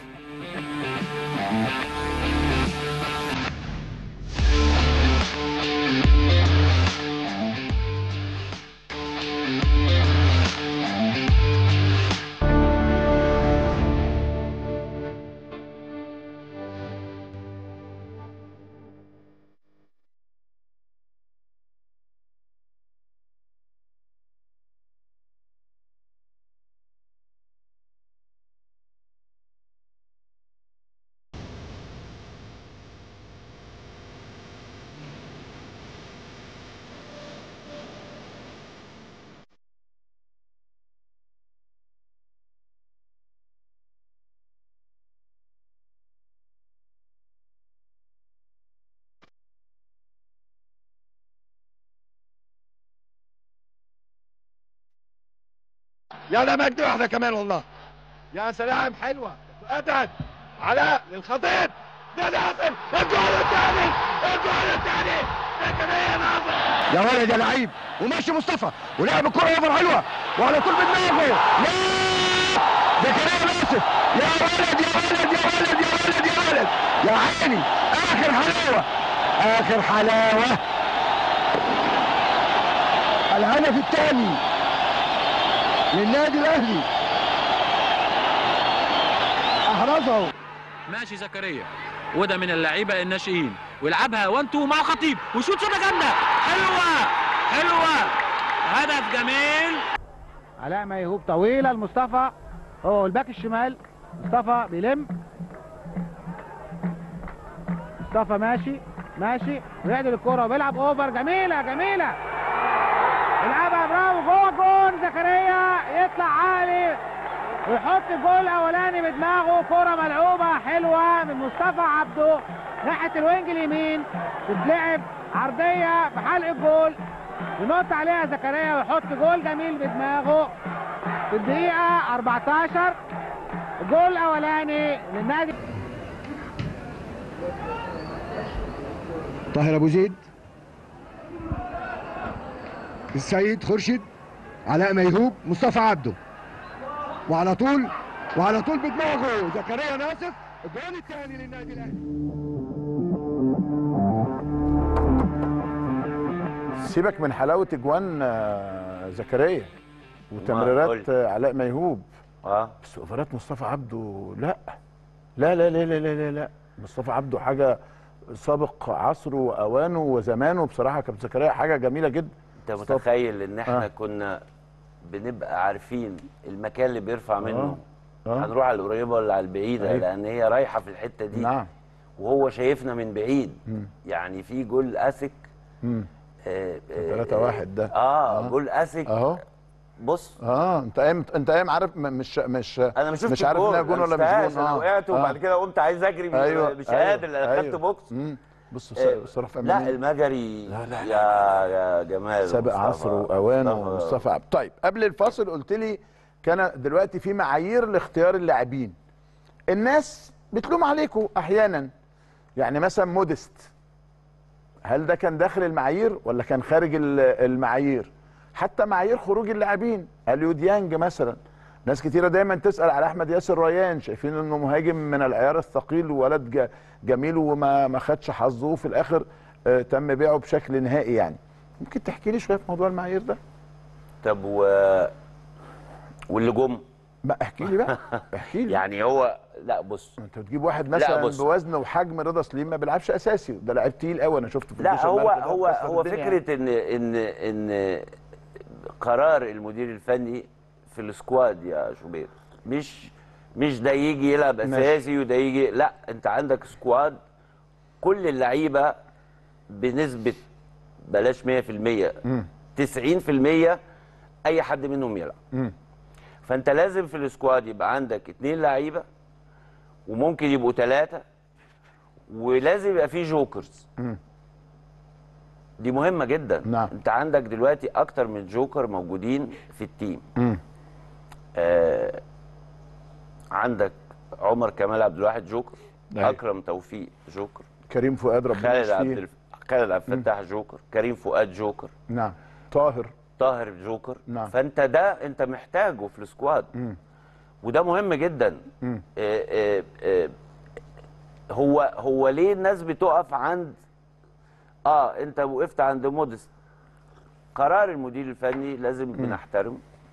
يا لا مجدي واحده كمان والله يا سلام حلوه اتعد علاء للخطيب ده ناصر الجول الثاني الجول الثاني زكريا ناصر يا ولد يا لعيب وماشي مصطفى ولعب الكره اوفر حلوه وعلى طول بدماغه يا زكريا ناصر يا ولد يا ولد يا ولد يا ولد يا ولد يا عيني اخر حلاوه اخر حلاوه الهدف الثاني للنادي الاهلي احرزه ماشي زكريا وده من اللعيبه الناشئين ويلعبها وان تو مع خطيب وشوت شوطه جامده حلوه حلوه هدف جميل علاء ميهوب طويله لمصطفى هو الباك الشمال مصطفى بيلم مصطفى ماشي ماشي ويعدل الكرة وبيلعب اوفر جميلة جميلة يلعبها برافو جوه جون زكريا يطلع عالي ويحط الجول الاولاني بدماغه كرة ملعوبة حلوة من مصطفى عبده ناحية الوينج اليمين تتلعب عرضية في حلق الجول ينط عليها زكريا ويحط جول جميل بدماغه في الدقيقة 14 الجول الاولاني للنادي طاهر ابو زيد السيد خورشيد علاء ميهوب مصطفى عبده وعلى طول وعلى طول بدماغه زكريا ناصف الجول الثاني للنادي الاهلي سيبك من حلاوه اجوان آه، زكريا وتمريرات قلت. آه، علاء ميهوب اه بس اوفرات مصطفى عبده لا لا لا لا لا لا لا, لا. مصطفى عبده حاجه سابق عصره واوانه وزمانه بصراحه كابتن زكريا حاجه جميله جدا انت مصطفى. متخيل ان احنا آه. كنا بنبقى عارفين المكان اللي بيرفع منه آه. هنروح على القريبه ولا على البعيده أيوة. لان هي رايحه في الحته دي نعم وهو شايفنا من بعيد يعني في جول اسك مم. آه آه 3 1 ده اه, آه. جول اسك اهو بص اه انت قايم انت قايم عارف م- مش مش انا مش شفت مش عارف انها جون ولا مش جون انا وقعت وبعد كده قمت عايز اجري ايوه مش قادر انا خدت بوكس مم. بص آه، بص صرف لا اماني المجري لا، لا، يا يا جمال سابق مصطفى. عصره واوانه مصطفى عبد طيب قبل الفاصل قلت لي كان دلوقتي في معايير لاختيار اللاعبين الناس بتلوم عليكم احيانا يعني مثلا مودست هل ده كان داخل المعايير ولا كان خارج ال- المعايير حتى معايير خروج اللاعبين اليو ديانج مثلا ناس كتيرة دايما تسأل على أحمد ياسر ريان شايفين إنه مهاجم من العيار الثقيل وولد ج- جميل وما ما خدش حظه وفي الآخر آه، تم بيعه بشكل نهائي يعني ممكن تحكي لي شوية في موضوع المعايير ده؟ طب و واللي جم ما احكي لي بقى احكي لي يعني هو لا بص انت بتجيب واحد مثلا بص. بوزن وحجم رضا سليم ما بيلعبش اساسي ده لعيب تقيل قوي انا شفته في لا الجيش هو الملكي ده هو مكسر هو الدنيا يعني. فكره ان ان ان قرار المدير الفني في السكواد يا شوبير مش مش ده يجي يلعب ماشي. اساسي وده يجي لا انت عندك سكواد كل اللعيبه بنسبه بلاش 100% 90% اي حد منهم يلعب مم. فانت لازم في السكواد يبقى عندك اتنين لعيبه وممكن يبقوا ثلاثه ولازم يبقى فيه جوكرز دي مهمه جدا نعم. انت عندك دلوقتي اكتر من جوكر موجودين في التيم مم. آه عندك عمر كمال عبد الواحد جوكر أيوة. اكرم توفيق جوكر كريم فؤاد ربنا خالد عبد يشفيه الف... خالد عبد الفتاح جوكر كريم فؤاد جوكر نعم طاهر طاهر جوكر نعم. فانت ده انت محتاجه في السكواد وده مهم جدا مم. آه، آه، آه، هو هو ليه الناس بتقف عند اه انت وقفت عند مودست قرار المدير الفني لازم بنحترمه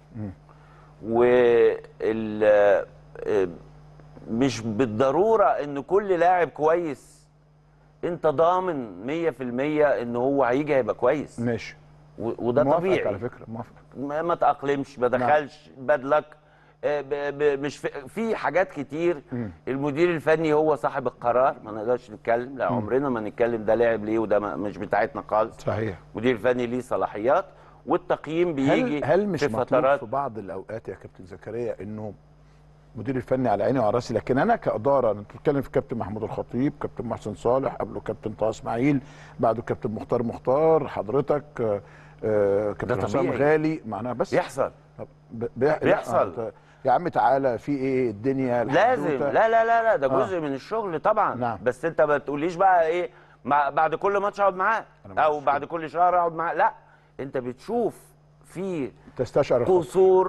وال آه، مش بالضروره ان كل لاعب كويس انت ضامن 100% ان هو هيجي هيبقى كويس ماشي و- وده موافقك طبيعي على فكره موافق ما, ما تأقلمش ما دخلش باد لك آه، ب- ب- مش في, في حاجات كتير المدير الفني هو صاحب القرار ما نقدرش نتكلم لا عمرنا ما نتكلم ده لاعب ليه وده ما- مش بتاعتنا خالص صحيح المدير الفني ليه صلاحيات والتقييم بيجي هل هل مش في مطلوب فترات في بعض الاوقات يا كابتن زكريا انه مدير الفني على عيني وعلى راسي لكن انا كاداره انا بتتكلم في كابتن محمود الخطيب كابتن محسن صالح قبله كابتن طه اسماعيل بعده كابتن مختار مختار حضرتك آه، آه، كابتن حسام طبيعي. غالي معناها بس يحصل طب ب- بي- لا، بيحصل. أنت- يا عم تعالى في ايه الدنيا لازم الحدوتة. لا لا لا لا ده آه. جزء من الشغل طبعا نعم. بس انت ما تقوليش بقى ايه مع بعد كل ماتش اقعد معاه أنا ما او قلتش بعد كده. كل شهر اقعد معاه لا انت بتشوف في تستشعر الخطأ. قصور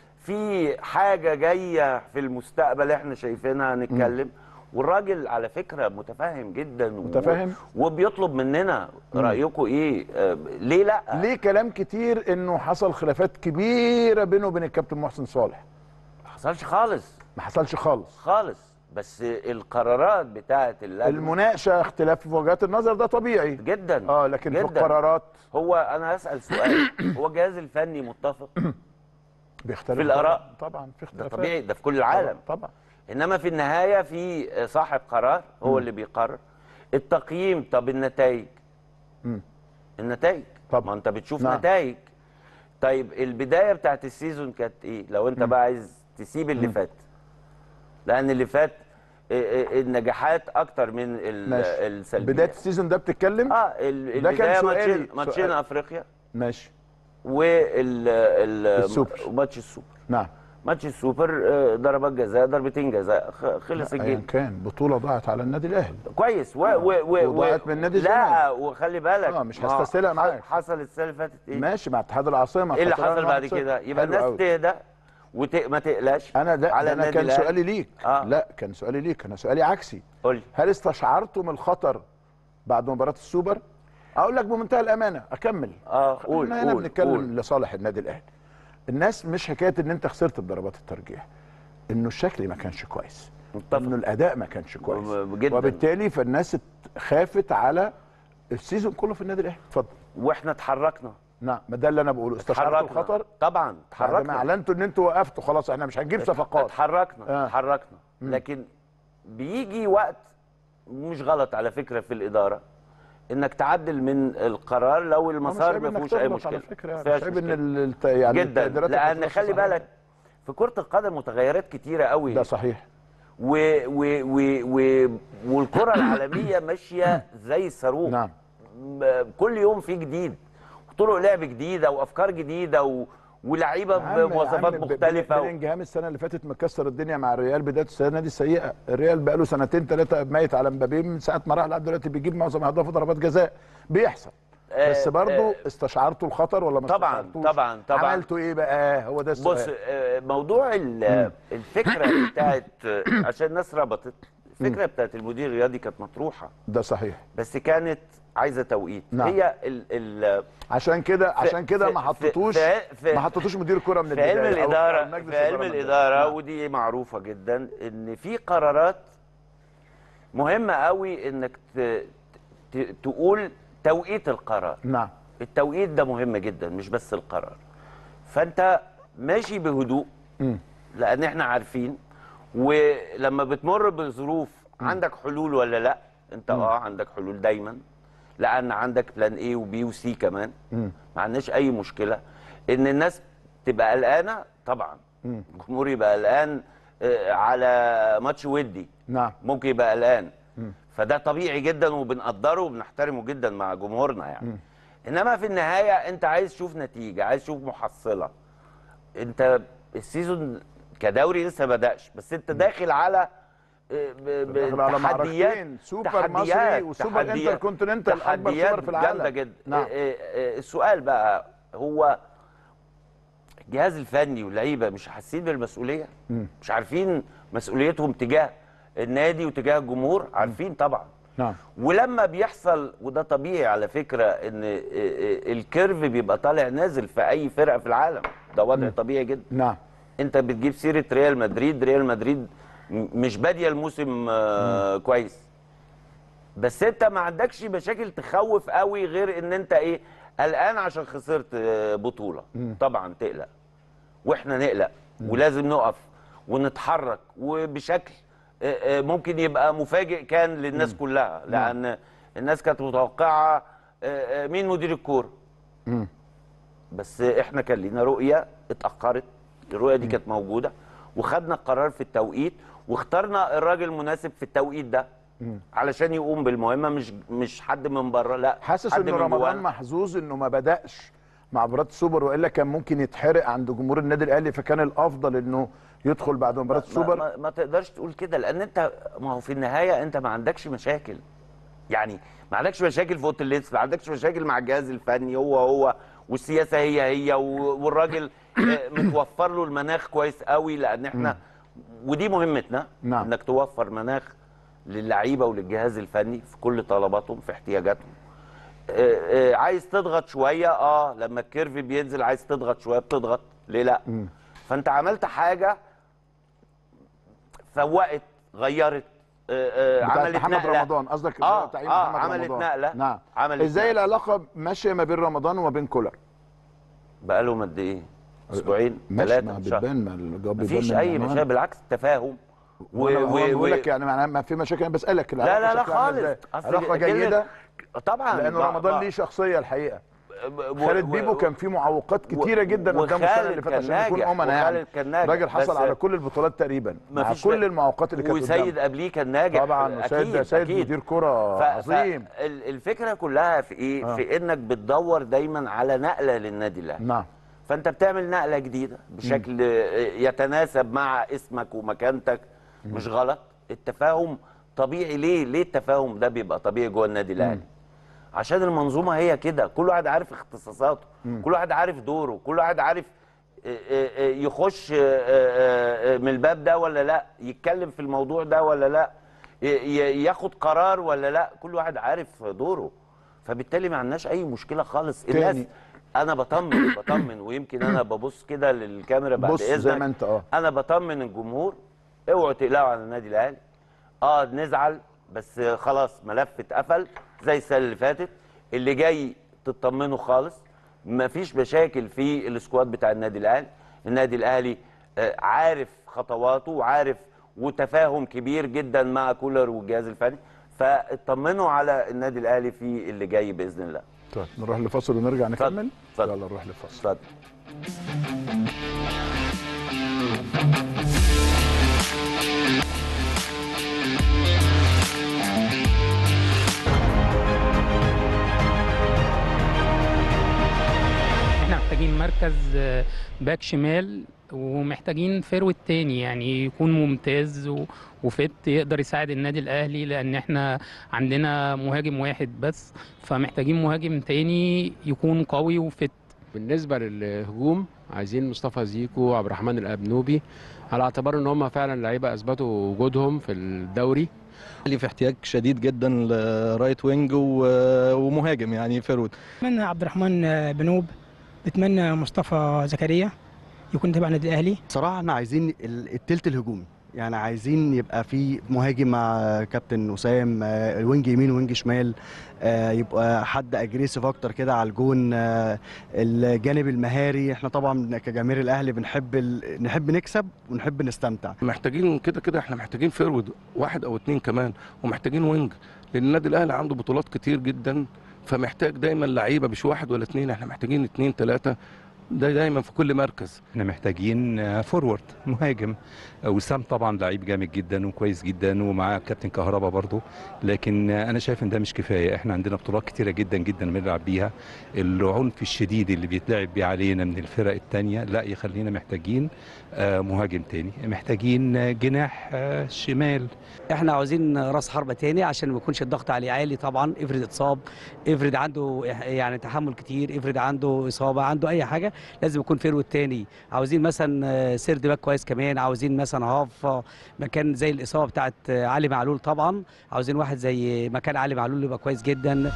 في حاجه جايه في المستقبل احنا شايفينها هنتكلم والراجل على فكره متفاهم جدا و- متفاهم؟ وبيطلب مننا رايكم ايه آه ليه لا ليه كلام كتير انه حصل خلافات كبيره بينه وبين الكابتن محسن صالح ما حصلش خالص ما حصلش خالص خالص بس القرارات بتاعه اللجنه المناقشه اختلاف في وجهات النظر ده طبيعي جدا اه لكن في جداً. القرارات هو انا هسال سؤال هو الجهاز الفني متفق بيختلف في الآراء. طبعا, طبعا في ده اختلافات طبيعي ده في كل العالم طبعا, طبعا. انما في النهايه في صاحب قرار هو اللي بيقرر التقييم طب النتائج مم. النتائج طب. ما انت بتشوف نعم. نتائج طيب البدايه بتاعت السيزون كانت ايه لو انت بقى عايز تسيب اللي فات لان اللي فات اه، اه، النجاحات اكتر من ال- ماشي السلبيات بدايه السيزون ده بتتكلم اه ال- ده كان البدايه سؤالي. ماتشين ماتشين سؤال. افريقيا ماشي وال ال- السوبر. وماتش السوبر نعم ماتش السوبر آه، ضربات جزاء ضربتين جزاء خ- خلص ايا الجيم كان بطوله ضاعت على النادي الاهلي كويس و و و وضاعت من نادي لا الزمالك. وخلي بالك آه، مش ما هو هستسهلها ح- معاك. حصل السنه اللي فاتت ايه؟ ماشي مع اتحاد العاصمه ايه اللي خسران حصل بعد 1-0. كده؟ يبقى حلو الناس أوي. تهدى وما تقلقش انا ده, على ده انا النادي كان الأهلي. سؤالي ليك آه. لا كان سؤالي ليك انا سؤالي عكسي قول لي هل استشعرتم الخطر بعد مباراه السوبر اقول لك بمنتهى الامانه اكمل اه قول احنا هنا قول بنتكلم قول. لصالح النادي الاهلي الناس مش حكايه ان انت خسرت بضربات الترجيح انه الشكل ما كانش كويس متفق. انه الاداء ما كانش كويس ب- جداً. وبالتالي فالناس ات- خافت على السيزون كله في النادي الاهلي اتفضل واحنا اتحركنا نعم ما ده اللي انا بقوله استشعرتوا اتحركنا. الخطر طبعا بعد ما اتحركنا اعلنتوا ان انتوا وقفتوا خلاص احنا مش هنجيب صفقات اتحركنا آه. اتحركنا لكن بيجي وقت مش غلط على فكره في الاداره انك تعدل من القرار لو المسار ما فيهوش اي مشكله على فكره ما يعني فيهاش مش عيب ان مشكلة. ال- الت- يعني جدا التقديرات لان التصريح خلي صحيحة. بالك في كره القدم متغيرات كتيره قوي ده صحيح و و و و والكره العالميه ماشيه زي الصاروخ نعم م- كل يوم في جديد طرق لعب جديده وافكار جديده و... ولعيبه يا عم- بمواصفات يا عم ب- مختلفه و... بلينجهام السنه اللي فاتت مكسر الدنيا مع الريال بدايه السنه دي سيئه الريال بقى له سنتين ثلاثه ميت على مبابي من ساعه ما راح لحد دلوقتي بيجيب معظم اهدافه ضربات جزاء بيحصل آه، بس برضه آه، استشعرتوا الخطر ولا ما طبعاً، استشعرتوش؟ طبعاً، طبعاً. عملتوا ايه بقى هو ده السؤال بص آه، موضوع ال- الفكره بتاعت آه، عشان الناس ربطت الفكره بتاعت المدير الرياضي كانت مطروحه ده صحيح بس كانت عايزه توقيت نعم. هي ال ال عشان كده عشان كده في- ما في- حطيتوش في- في- ما حطيتوش مدير كره من في علم البدايه أو- أو الاداره مجلس في علم الإدارة من البداية. الاداره نعم. ودي معروفه جدا ان في قرارات مهمه قوي انك ت- ت- تقول توقيت القرار نعم التوقيت ده مهم جدا مش بس القرار فانت ماشي بهدوء لان احنا عارفين ولما بتمر بظروف عندك حلول ولا لا انت اه عندك حلول دايما لان عندك بلان ايه وبي وسي كمان ما عندناش اي مشكله ان الناس تبقى قلقانه طبعا الجمهور يبقى قلقان آه، على ماتش ودي نعم ممكن يبقى قلقان فده طبيعي جدا وبنقدره وبنحترمه جدا مع جمهورنا يعني انما في النهايه انت عايز تشوف نتيجه عايز تشوف محصله انت السيزون كدوري لسه بدأش بس انت داخل على آه، ب- ب- داخل على معركتين، سوبر مصري وسوبر تحديات- انتركونتيننتال، أكبر تحديات سوبر في العالم. جامده جدا نعم. آه، آه، آه، السؤال بقى هو الجهاز الفني واللعيبه مش حاسين بالمسؤوليه مش عارفين مسؤوليتهم تجاه النادي وتجاه الجمهور عارفين طبعا نعم ولما بيحصل وده طبيعي على فكره ان آه، آه، الكيرف بيبقى طالع نازل في اي فرقه في العالم ده وضع طبيعي جدا نعم انت بتجيب سيره ريال مدريد ريال مدريد م- مش باديه الموسم آه كويس بس انت ما عندكش مشاكل تخوف قوي غير ان انت ايه قلقان عشان خسرت آه، بطوله طبعا تقلق واحنا نقلق ولازم نقف ونتحرك وبشكل آه، آه، ممكن يبقى مفاجئ كان للناس كلها لان الناس كانت متوقعه آه، آه، مين مدير الكوره بس احنا كان لينا رؤيه اتاخرت الرؤيه دي كانت موجوده وخدنا القرار في التوقيت واخترنا الراجل المناسب في التوقيت ده علشان يقوم بالمهمه مش مش حد من بره لا حاسس حد ان من رمضان جوانا. محظوظ انه ما بداش مع مباراه السوبر والا كان ممكن يتحرق عند جمهور النادي الاهلي فكان الافضل انه يدخل بعد مباراه ما, السوبر ما, ما تقدرش تقول كده لان انت ما هو في النهايه انت ما عندكش مشاكل يعني ما عندكش مشاكل في اوضه اللبس ما عندكش مشاكل مع الجهاز الفني هو هو والسياسه هي هي و- والراجل آه، متوفر له المناخ كويس قوي لان احنا ودي مهمتنا نعم. انك توفر مناخ للعيبه وللجهاز الفني في كل طلباتهم في احتياجاتهم آه، آه، عايز تضغط شويه اه لما الكيرف بينزل عايز تضغط شويه بتضغط ليه لا فانت عملت حاجه فوقت غيرت آه، آه، بتاعت عملت محمد نقله رمضان قصدك اه تعيين اه محمد عملت رمضان نقله نعم عملت ازاي نقلة. العلاقه ماشيه ما بين رمضان وما بين كولر بقالهم قد ايه؟ اسبوعين ماشي ما ثلاثه شهر بتبان ما الجواب مفيش بيبان من اي العنوان. مشاكل بالعكس تفاهم و و... و بقول و لك يعني معناها ما في مشاكل انا بسالك لا لا لا شكلها عامل خالص إزاي؟ أصل علاقه كلمة- جيده طبعا لان ما- رمضان ما- ليه شخصيه الحقيقه و- خالد و- بيبو كان فيه معوقات كتيره جدا قدامه السنه وخالد اللي فاتت كان عشان نكون ناجح، امنا يعني وخالد كان ناجح، راجل حصل بس- على كل البطولات تقريبا مع مفيش كل بقى- المعوقات اللي كانت قدامه وسيد قبليه كان ناجح طبعا وسيد أكيد، سيد أكيد. مدير كره ف- عظيم ف- ال- الفكره كلها في ايه؟ آه. في انك بتدور دايما على نقله للنادي الاهلي نعم فانت بتعمل نقله جديده بشكل آه، يتناسب مع اسمك ومكانتك مش غلط التفاهم طبيعي ليه ليه التفاهم ده بيبقى طبيعي جوه النادي الاهلي عشان المنظومه هي كده كل واحد عارف اختصاصاته كل واحد عارف دوره كل واحد عارف آه، آه، آه، يخش آه، آه، آه، من الباب ده ولا لا يتكلم في الموضوع ده ولا لا ي- ي- ياخد قرار ولا لا كل واحد عارف دوره فبالتالي ما عندناش اي مشكله خالص الناس تاني. انا بطمن بطمن ويمكن انا ببص كده للكاميرا بعد بص اذنك زي ما انت اه انا بطمن الجمهور اوعوا تقلقوا على النادي الاهلي اه نزعل بس خلاص ملف اتقفل زي السنه اللي فاتت اللي جاي تطمنوا خالص مفيش مشاكل في السكواد بتاع النادي الاهلي النادي الاهلي آه، عارف خطواته وعارف وتفاهم كبير جدا مع كولر والجهاز الفني فاطمنوا على النادي الاهلي في اللي جاي باذن الله طيب نروح لفاصل ونرجع اتفضل. نكمل اتفضل. يلا نروح لفاصل اتفضل احنا محتاجين مركز آه، باك شمال ومحتاجين فيرود تاني يعني يكون ممتاز و- وفت يقدر يساعد النادي الاهلي لان احنا عندنا مهاجم واحد بس فمحتاجين مهاجم تاني يكون قوي وفت بالنسبه للهجوم عايزين مصطفى زيكو وعبد الرحمن الابنوبي على اعتبار ان هم فعلا لعيبه اثبتوا وجودهم في الدوري اللي في احتياج شديد جدا لرايت وينج و- ومهاجم يعني فيرود بتمنى عبد الرحمن بنوب بتمنى مصطفى زكريا يكون تبع النادي الاهلي صراحه احنا عايزين ال- التلت الهجومي يعني عايزين يبقى في مهاجم مع كابتن وسام آه، الوينج يمين وينج شمال آه، يبقى حد اجريسيف اكتر كده على الجون آه، الجانب المهاري احنا طبعا كجماهير الاهلي بنحب ال... نحب نكسب ونحب نستمتع محتاجين كده كده احنا محتاجين فيرود واحد او اتنين كمان ومحتاجين وينج لان النادي الاهلي عنده بطولات كتير جدا فمحتاج دايما لعيبه مش واحد ولا اتنين احنا محتاجين اتنين تلاته ده دايما في كل مركز احنا محتاجين آه، فورورد مهاجم آه، وسام طبعا لعيب جامد جدا وكويس جدا ومعاه كابتن كهربا برضو لكن آه، انا شايف ان ده مش كفايه احنا عندنا بطولات كتيره جدا جدا بنلعب بيها العنف الشديد اللي بيتلعب بيه علينا من الفرق التانية لا يخلينا محتاجين آه، مهاجم تاني محتاجين آه، جناح آه، شمال احنا عاوزين راس حربة تاني عشان ما يكونش الضغط عليه عالي طبعا افرض اتصاب افرض عنده يعني تحمل كتير افرض عنده اصابه عنده اي حاجه لازم يكون فيرود تاني عاوزين مثلا آه، سيرد باك كويس كمان عاوزين مثلا هاف آه، مكان زي الاصابه بتاعت آه، علي معلول طبعا عاوزين واحد زي مكان علي معلول يبقى كويس جدا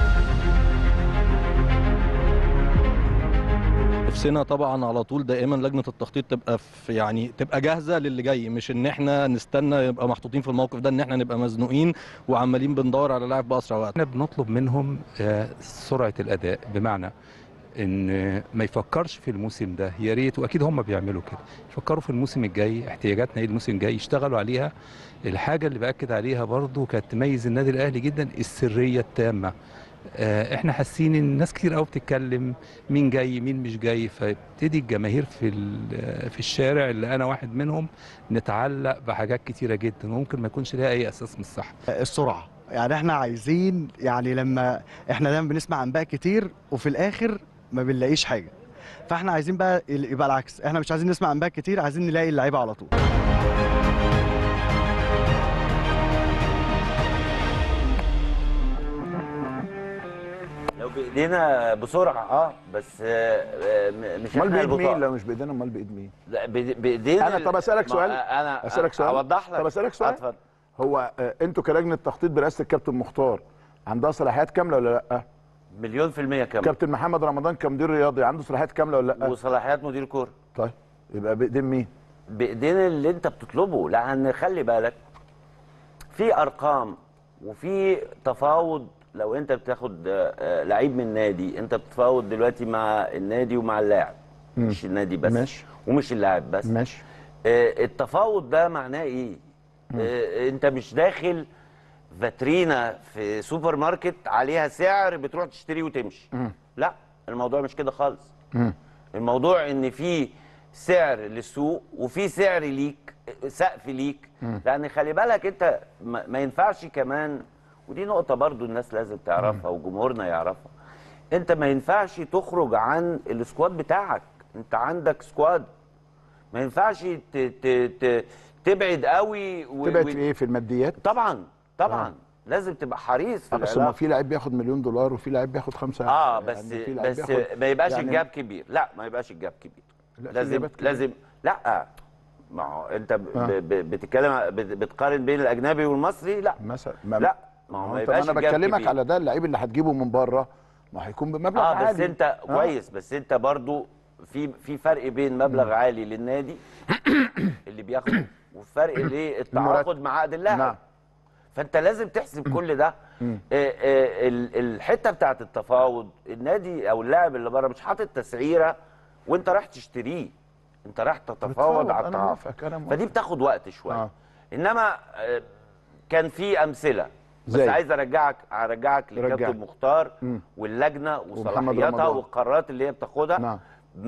نفسنا طبعا على طول دائما لجنه التخطيط تبقى في يعني تبقى جاهزه للي جاي مش ان احنا نستنى يبقى محطوطين في الموقف ده ان احنا نبقى مزنوقين وعمالين بندور على لاعب باسرع وقت احنا بنطلب منهم آه، سرعه الاداء بمعنى ان آه، ما يفكرش في الموسم ده يا ريت واكيد هم بيعملوا كده يفكروا في الموسم الجاي احتياجاتنا ايه الموسم الجاي يشتغلوا عليها الحاجه اللي باكد عليها برضو كانت تميز النادي الاهلي جدا السريه التامه آه، احنا حاسين ان ناس كتير قوي بتتكلم مين جاي مين مش جاي فابتدي الجماهير في ال- في الشارع اللي انا واحد منهم نتعلق بحاجات كتيره جدا وممكن ما يكونش ليها اي اساس من الصحه السرعه يعني احنا عايزين يعني لما احنا دايما بنسمع انباء كتير وفي الاخر ما بنلاقيش حاجه فاحنا عايزين بقى يبقى العكس احنا مش عايزين نسمع انباء كتير عايزين نلاقي اللعيبه على طول لو بايدينا بسرعه اه بس آه، آه، م- مش امال احنا بايد مين البطاقه لو مش بايدينا امال بايد مين لا بإيد- بايدينا انا طب اسالك ما- سؤال انا اسالك سؤال اوضح لك طب اسالك سؤال اتفضل. هو آه، انتوا كلجنه تخطيط برئاسه الكابتن مختار عندها صلاحيات كامله ولا لا مليون في المية كامل كابتن محمد رمضان كمدير رياضي عنده صلاحيات كامله ولا لا وصلاحيات مدير كوره طيب يبقى بايدين مين بايدين اللي انت بتطلبه لان خلي بالك في ارقام وفي تفاوض لو انت بتاخد آه، آه، لعيب من نادي انت بتتفاوض دلوقتي مع النادي ومع اللاعب مم. مش النادي بس ماشي. ومش اللاعب بس ماشي آه، التفاوض ده معناه ايه آه، انت مش داخل فاترينا في سوبر ماركت عليها سعر بتروح تشتريه وتمشي مم. لا الموضوع مش كده خالص مم. الموضوع ان في سعر للسوق وفي سعر ليك سقف ليك مم. لان خلي بالك انت ما ما ينفعش كمان ودي نقطه برضو الناس لازم تعرفها وجمهورنا يعرفها انت ما ينفعش تخرج عن السكواد بتاعك انت عندك سكواد ما ينفعش ت... ت... ت... تبعد قوي و... تبعد و- في ايه في الماديات طبعا طبعا آه. لازم تبقى حريص في آه، بس ما العلاقة. في لعيب بياخد مليون دولار وفي لعيب بياخد خمسة اه يعني بس في لعيب بس بياخد- ما يبقاش يعني الجاب كبير لا ما يبقاش الجاب كبير لا، في لازم جابات كبيرة. لازم لا ما هو انت ب... آه. ب... ب... بتتكلم بت... بتقارن بين الاجنبي والمصري لا مثلا لا ما هو ما طب يبقاش انا الجاب بكلمك كبير. على ده اللعيب اللي هتجيبه من بره ما هيكون بمبلغ اه عالي بس انت كويس بس انت برضو في في فرق بين مبلغ عالي للنادي اللي بياخده وفرق للتعاقد مع عقد اللاعب نعم. فانت لازم تحسب كل ده مم. آه، آه، ال- الحته بتاعت التفاوض النادي او اللاعب اللي بره مش حاطط تسعيره وانت رايح تشتريه انت رايح تتفاوض بتفاوض، على أنا التعاقد موافق، أنا موافق. فدي بتاخد وقت شويه آه. انما آه، كان في امثله بس زي؟ عايز ارجعك ارجعك رجعني. لكابتن مختار مم. واللجنه ومحمد وصلاحياتها رمضان. والقرارات اللي هي بتاخدها نعم.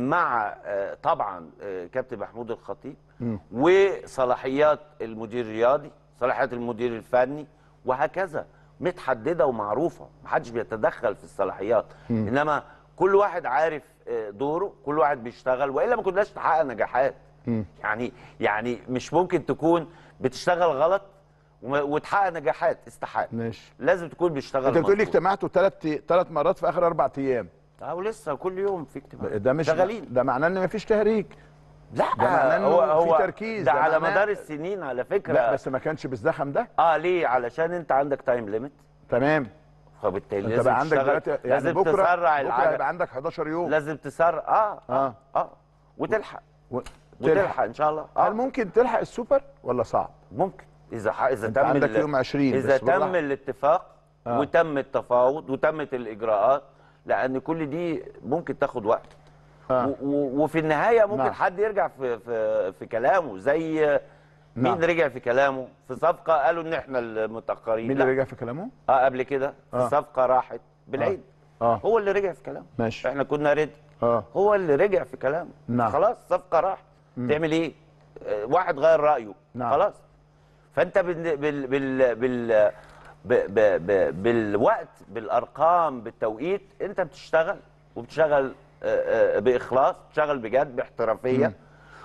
مع آه، طبعا آه، كابتن محمود الخطيب مم. وصلاحيات المدير الرياضي صلاحيات المدير الفني وهكذا متحدده ومعروفه محدش بيتدخل في الصلاحيات مم. انما كل واحد عارف آه، دوره كل واحد بيشتغل والا ما كناش نحقق نجاحات مم. يعني يعني مش ممكن تكون بتشتغل غلط وما- وتحقق نجاحات استحاله ماشي لازم تكون بيشتغل انت بتقول لي مظبوط. اجتمعتوا ثلاث ثلاث مرات في اخر اربع ايام اه ولسه كل يوم في اجتماع ده مش شغالين ده معناه ان مفيش تهريج لا ده معناه انه هو هو في تركيز ده على معناه- مدار السنين على فكره لا بس ما كانش بالزخم ده اه ليه علشان انت عندك تايم ليميت تمام فبالتالي انت لازم بقى عندك تشتغل دلوقتي يعني لازم بكره تسرع بكره العجل هيبقى عندك 11 يوم لازم تسرع اه اه اه اه وتلحق و... وتلحق ان شاء الله هل اه ممكن تلحق السوبر ولا صعب؟ ممكن اذا ح... اذا انت تم عندك ال- يوم 20 اذا بس بالراحة. تم الاتفاق آه. وتم التفاوض وتمت الاجراءات لان كل دي ممكن تاخد وقت آه. و... و... وفي النهايه ممكن نعم. حد يرجع في في في كلامه زي مين نعم. رجع في كلامه في صفقه قالوا ان احنا المتاخرين مين لا. اللي رجع في كلامه؟ اه قبل كده في آه. صفقه راحت بالعيد اه هو اللي رجع في كلامه ماشي احنا كنا ريدي اه هو اللي رجع في كلامه نعم. خلاص صفقه راحت مم. تعمل ايه آه، واحد غير رايه نعم. خلاص فانت بال بال بال بال ب ب ب بالوقت بالارقام بالتوقيت انت بتشتغل وبتشتغل آه، آه، باخلاص بتشتغل بجد باحترافيه مم.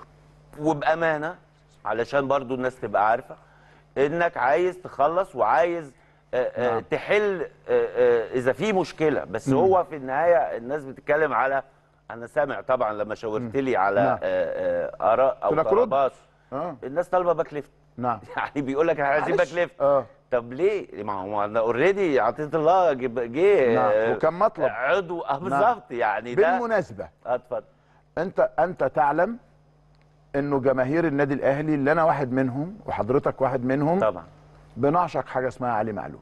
وبامانه علشان برضو الناس تبقى عارفه انك عايز تخلص وعايز آه، آه، نعم. تحل آه، آه، اذا في مشكله بس مم. هو في النهايه الناس بتتكلم على انا سامع طبعا لما شاورت لي على نعم. آه، آه، اراء او قلت لك رد. طلبات اه الناس طالبه باك ليفت نعم يعني بيقول لك احنا عايزين باك معلش. ليفت اه طب ليه؟ ما هو انا اوريدي عطيت الله جب- جه نعم. آه، وكان مطلب. عضو اه نعم. بالظبط يعني ده بالمناسبه آه، اتفضل انت انت تعلم انه جماهير النادي الاهلي اللي انا واحد منهم وحضرتك واحد منهم طبعا بنعشق حاجه اسمها علي معلول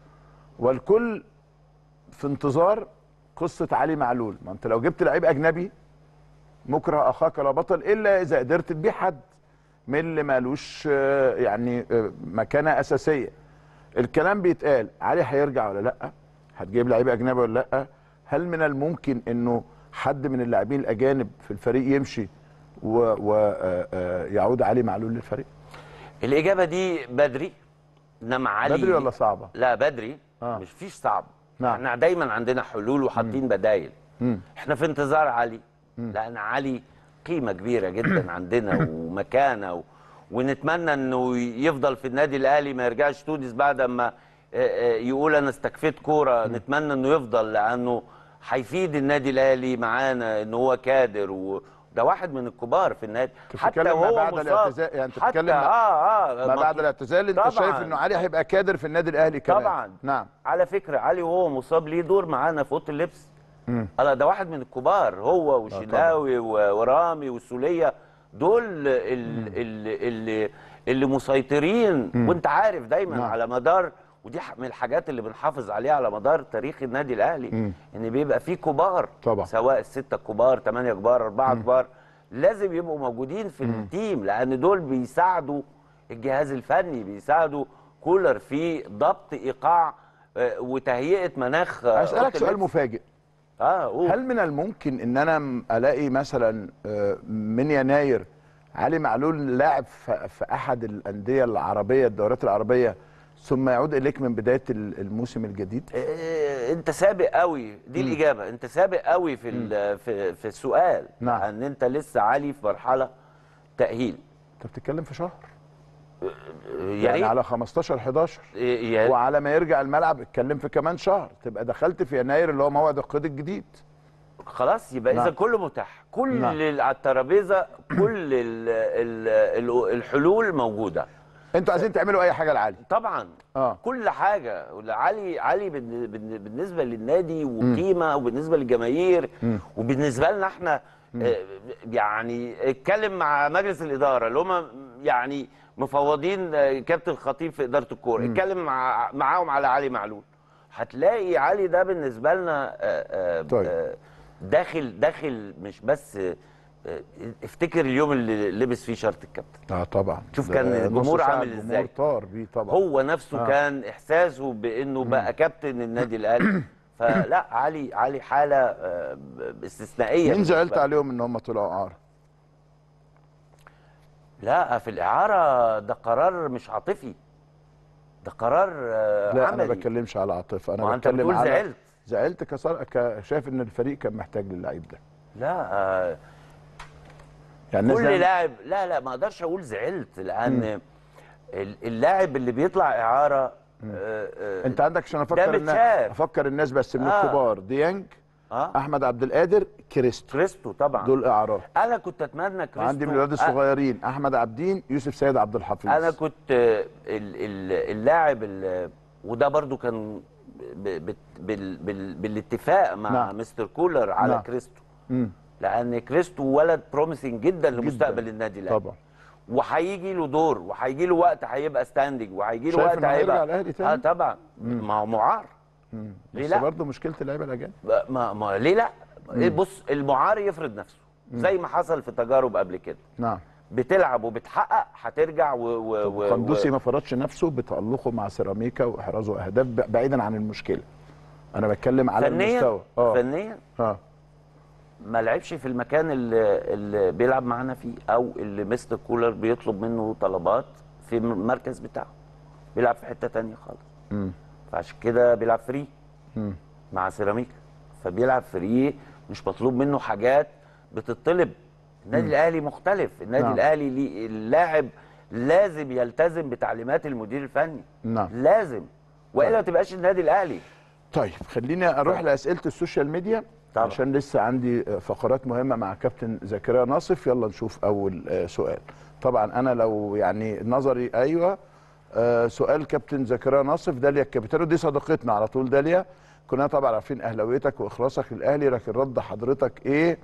والكل في انتظار قصه علي معلول ما انت لو جبت لعيب اجنبي مكره اخاك لا بطل الا اذا قدرت تبيع حد من اللي مالوش آه، يعني آه، مكانه اساسيه الكلام بيتقال علي هيرجع ولا لا هتجيب لعيب اجنبي ولا لا هل من الممكن انه حد من اللاعبين الاجانب في الفريق يمشي ويعود علي معلول للفريق الاجابه دي بدري انما علي بدري ولا صعبه لا بدري آه. مش فيش صعب نعم. احنا دايما عندنا حلول وحاطين بدايل مم. احنا في انتظار علي مم. لان علي قيمه كبيره جدا عندنا ومكانه و... ونتمنى انه يفضل في النادي الاهلي ما يرجعش تونس بعد ما آه، آه، يقول انا استكفيت كوره نتمنى انه يفضل لانه هيفيد النادي الاهلي معانا ان هو كادر وده واحد من الكبار في النادي بتتكلم ما بعد الاعتزال يعني انت حتى بتتكلم ما- اه اه ما بعد مطلوب. الاعتزال انت طبعاً. شايف انه علي هيبقى كادر في النادي الاهلي كمان طبعا نعم على فكره علي وهو مصاب ليه دور معانا في اوضه اللبس مم. لا ده واحد من الكبار هو وشناوي و- ورامي والسوليه دول اللي اللي اللي مسيطرين مم. وانت عارف دايما نعم. على مدار ودي ح- من الحاجات اللي بنحافظ عليها على مدار تاريخ النادي الاهلي مم. ان بيبقى فيه كبار طبعا. سواء السته كبار ثمانيه كبار اربعه كبار لازم يبقوا موجودين في التيم لان دول بيساعدوا الجهاز الفني بيساعدوا كولر في ضبط ايقاع آه، وتهيئه مناخ آه، هسألك أوضة سؤال اللبس. مفاجئ اه قول. هل من الممكن ان انا م- الاقي مثلا آه، من يناير علي معلول لاعب في في احد الانديه العربيه الدوريات العربيه ثم يعود اليك من بدايه ال- الموسم الجديد آه، انت سابق قوي دي مم. الاجابه انت سابق قوي في ال- في في السؤال نعم. ان انت لسه عالي في مرحله تاهيل انت بتتكلم في شهر يا يعني ريت على 15 11 يا- وعلى ما يرجع الملعب اتكلم في كمان شهر تبقى دخلت في يناير اللي هو موعد القيد الجديد خلاص يبقى نعم. اذا كله متاح كل نعم. ال- على الترابيزه كل ال ال ال الحلول موجوده انتوا عايزين تعملوا اي حاجه لعلي طبعا اه كل حاجه علي علي بالن- بالن- بالنسبه للنادي وقيمه وبالنسبه للجماهير مم. وبالنسبه لنا احنا آه، يعني اتكلم مع مجلس الاداره اللي هم يعني مفوضين آه، كابتن الخطيب في اداره الكوره مم. اتكلم مع معاهم على علي معلول هتلاقي علي ده بالنسبه لنا آه، آه، طيب. آه، داخل داخل مش بس آه، آه، افتكر اليوم اللي لبس فيه شرط الكابتن اه طبعا شوف ده كان نص الجمهور ساعة عامل الجمهور ازاي طار بيه طبعا هو نفسه آه. آه. كان احساسه بانه بقى كابتن النادي الاهلي فلا علي علي حاله آه، ب- استثنائيه مين بالنسبة زعلت له. عليهم ان هم طلعوا اعاره لا في الاعاره ده قرار مش عاطفي ده قرار آه، لا عملي انا ما بتكلمش على عاطفه ما انا أنت بتكلم بتقول على زعلت. زعلت كصار... ك... شايف ان الفريق كان محتاج للعيب ده لا آه، يعني الناس كل دايما- لاعب لا لا ما اقدرش اقول زعلت لان ال- اللاعب اللي بيطلع اعاره آه، آه، انت عندك عشان ده افكر الناس متشاف. افكر الناس بس من آه. الكبار ديانج آه. احمد عبد القادر كريستو كريستو طبعا دول اعراض انا كنت اتمنى كريستو وعندي من الولاد آه، الصغيرين احمد عبدين يوسف سيد عبد الحفيظ انا كنت آه، ال- ال- اللاعب ال- وده برضو كان ب- ب- بال- بال- بالاتفاق مع نعم. مستر كولر على نعم. كريستو مم. لان كريستو ولد بروميسنج جدا لمستقبل النادي الاهلي طبعا وهيجي له دور وهيجي له وقت هيبقى ستاندنج وهيجي له شايف وقت إنه هيرجع هيبقى الأهلي تاني؟ اه طبعا مم. ما هو معار مم. ليه بس لا؟ برضه مشكله اللعيبه الاجانب ما, ما ليه لا مم. بص المعار يفرض نفسه زي ما حصل في تجارب قبل كده نعم بتلعب وبتحقق هترجع و, و, و قندوسي و- ما فرضش نفسه بتألقه مع سيراميكا واحرازه اهداف ب- بعيدا عن المشكله انا بتكلم على فنيا المستوى اه فنيا اه ما لعبش في المكان اللي, اللي بيلعب معانا فيه او اللي مستر كولر بيطلب منه طلبات في المركز بتاعه بيلعب في حته تانية خالص مم. فعشان كده بيلعب فري مم. مع سيراميكا فبيلعب فري مش مطلوب منه حاجات بتطلب النادي مم. الاهلي مختلف النادي نعم. الاهلي ليه- اللاعب لازم يلتزم بتعليمات المدير الفني نعم لازم والا ما تبقاش النادي الاهلي طيب خليني اروح لاسئله السوشيال ميديا طبعا. عشان لسه عندي فقرات مهمه مع كابتن زكريا ناصف يلا نشوف اول آه، سؤال طبعا انا لو يعني نظري ايوه آه، سؤال كابتن زكريا ناصف داليا الكابيتانو دي صديقتنا على طول داليا كنا طبعا عارفين اهلاويتك واخلاصك للاهلي لكن رد حضرتك ايه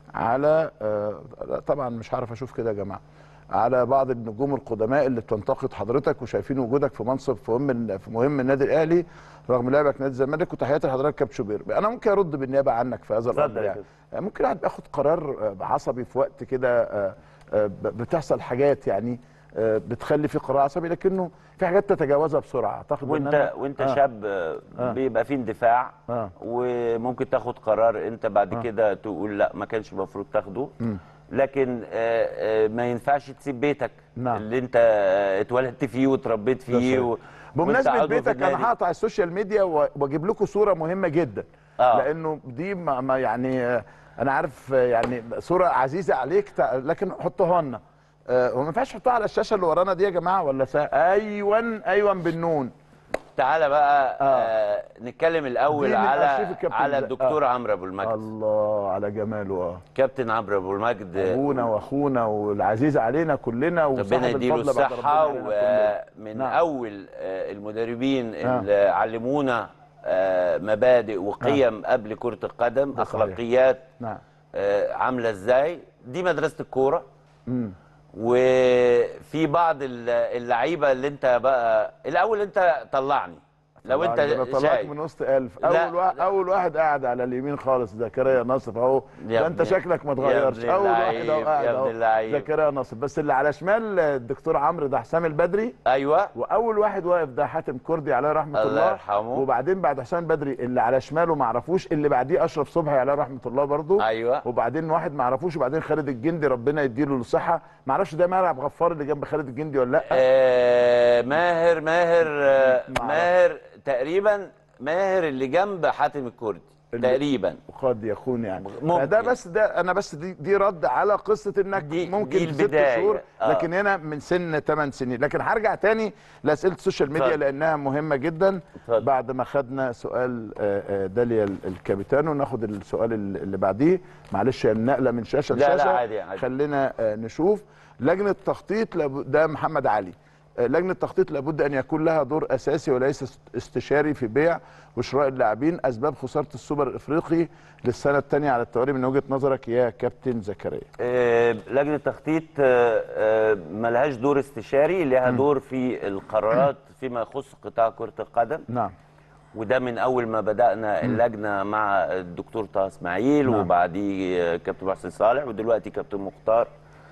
على آه، لا طبعا مش عارف اشوف كده يا جماعه على بعض النجوم القدماء اللي بتنتقد حضرتك وشايفين وجودك في منصب في مهم في مهم النادي الاهلي رغم لعبك نادي الزمالك وتحياتي لحضرتك كابتن شوبير انا ممكن ارد بالنيابه عنك في هذا اتفضل الامر يا يعني ممكن الواحد بياخد قرار آه، عصبي في وقت كده آه، آه، ب- بتحصل حاجات يعني آه، بتخلي في قرار عصبي لكنه في حاجات تتجاوزها بسرعه اعتقد إن وانت أنا- وانت آه. شاب آه، آه. بيبقى فيه اندفاع آه. وممكن تاخد قرار انت بعد آه. كده تقول لا ما كانش المفروض تاخده مم. لكن آه، آه، ما ينفعش تسيب بيتك نعم. اللي انت آه، اتولدت فيه وتربيت ده فيه صحيح. و... وانت بمناسبه عضو في بيتك انا النادي. هقطع السوشيال ميديا و- واجيب لكم صوره مهمه جدا آه. لانه دي ما ما يعني آه، انا عارف آه، يعني صوره عزيزه عليك تع- لكن حطوها لنا آه، هو ما ينفعش تحطوها على الشاشه اللي ورانا دي يا جماعه ولا سا... ايوه ايوه بالنون تعالى بقى آه. نتكلم الاول دي من أرشيف على الكابتن على ده. الدكتور آه. عمرو ابو المجد الله على جماله اه كابتن عمرو ابو المجد ابونا واخونا والعزيز علينا كلنا ربنا وصاحب يديله الفضل بعد ربنا الصحة علينا كلنا. ومن نعم. أول آه، المدربين آه. اللي علمونا آه، مبادئ وقيم قبل كرة القدم ده صحيح. أخلاقيات نعم آه، عاملة إزاي دي مدرسة الكورة مم. وفي بعض ال- اللعيبة اللي أنت بقى الأول أنت طلعني لو انت طلعك- طلعك شايف من وسط ألف لا، اول واحد اول واحد قاعد على اليمين خالص زكريا ناصف اهو يا ده انت ابن- شكلك ما يا اتغيرش ابن اول واحد اللعيب، اهو قاعد يا ابن اهو اللعيب. زكريا ناصف بس اللي على شمال الدكتور عمرو ده حسام البدري ايوه واول واحد واقف ده حاتم كردي عليه رحمه الله الله يرحمه. وبعدين بعد حسام البدري اللي على شماله ما اعرفوش اللي بعديه اشرف صبحي عليه رحمه الله برضو ايوه وبعدين واحد ما اعرفوش وبعدين خالد الجندي ربنا يديله الصحه ما اعرفش ده ملعب غفار اللي جنب خالد الجندي ولا لا آه ماهر ماهر آه ماهر تقريبا ماهر اللي جنب حاتم الكردي تقريبا قد يكون يعني ممكن. فده بس ده انا بس دي دي رد على قصه انك ممكن دي في ست البداية. شهور آه. لكن هنا من سن 8 سنين لكن هرجع تاني لاسئله السوشيال ميديا اتفضل. لانها مهمه جدا بعد ما خدنا سؤال آه، آه، داليا ال- الكابيتانو ناخد السؤال ال- اللي بعديه معلش هي النقله من شاشه لا، لا، لشاشه عادي، عادي. خلينا آه، نشوف لجنه تخطيط لاب- ده محمد علي آه، لجنه التخطيط لابد ان يكون لها دور اساسي وليس است- استشاري في بيع وشراء اللاعبين اسباب خساره السوبر الافريقي للسنه الثانيه على التوالي من وجهه نظرك يا كابتن زكريا آه، لجنه تخطيط آه، آه، ملهاش دور استشاري لها دور في القرارات فيما يخص قطاع كره القدم نعم وده من اول ما بدانا اللجنه مع الدكتور طه اسماعيل نعم. وبعديه آه، كابتن محسن صالح ودلوقتي كابتن مختار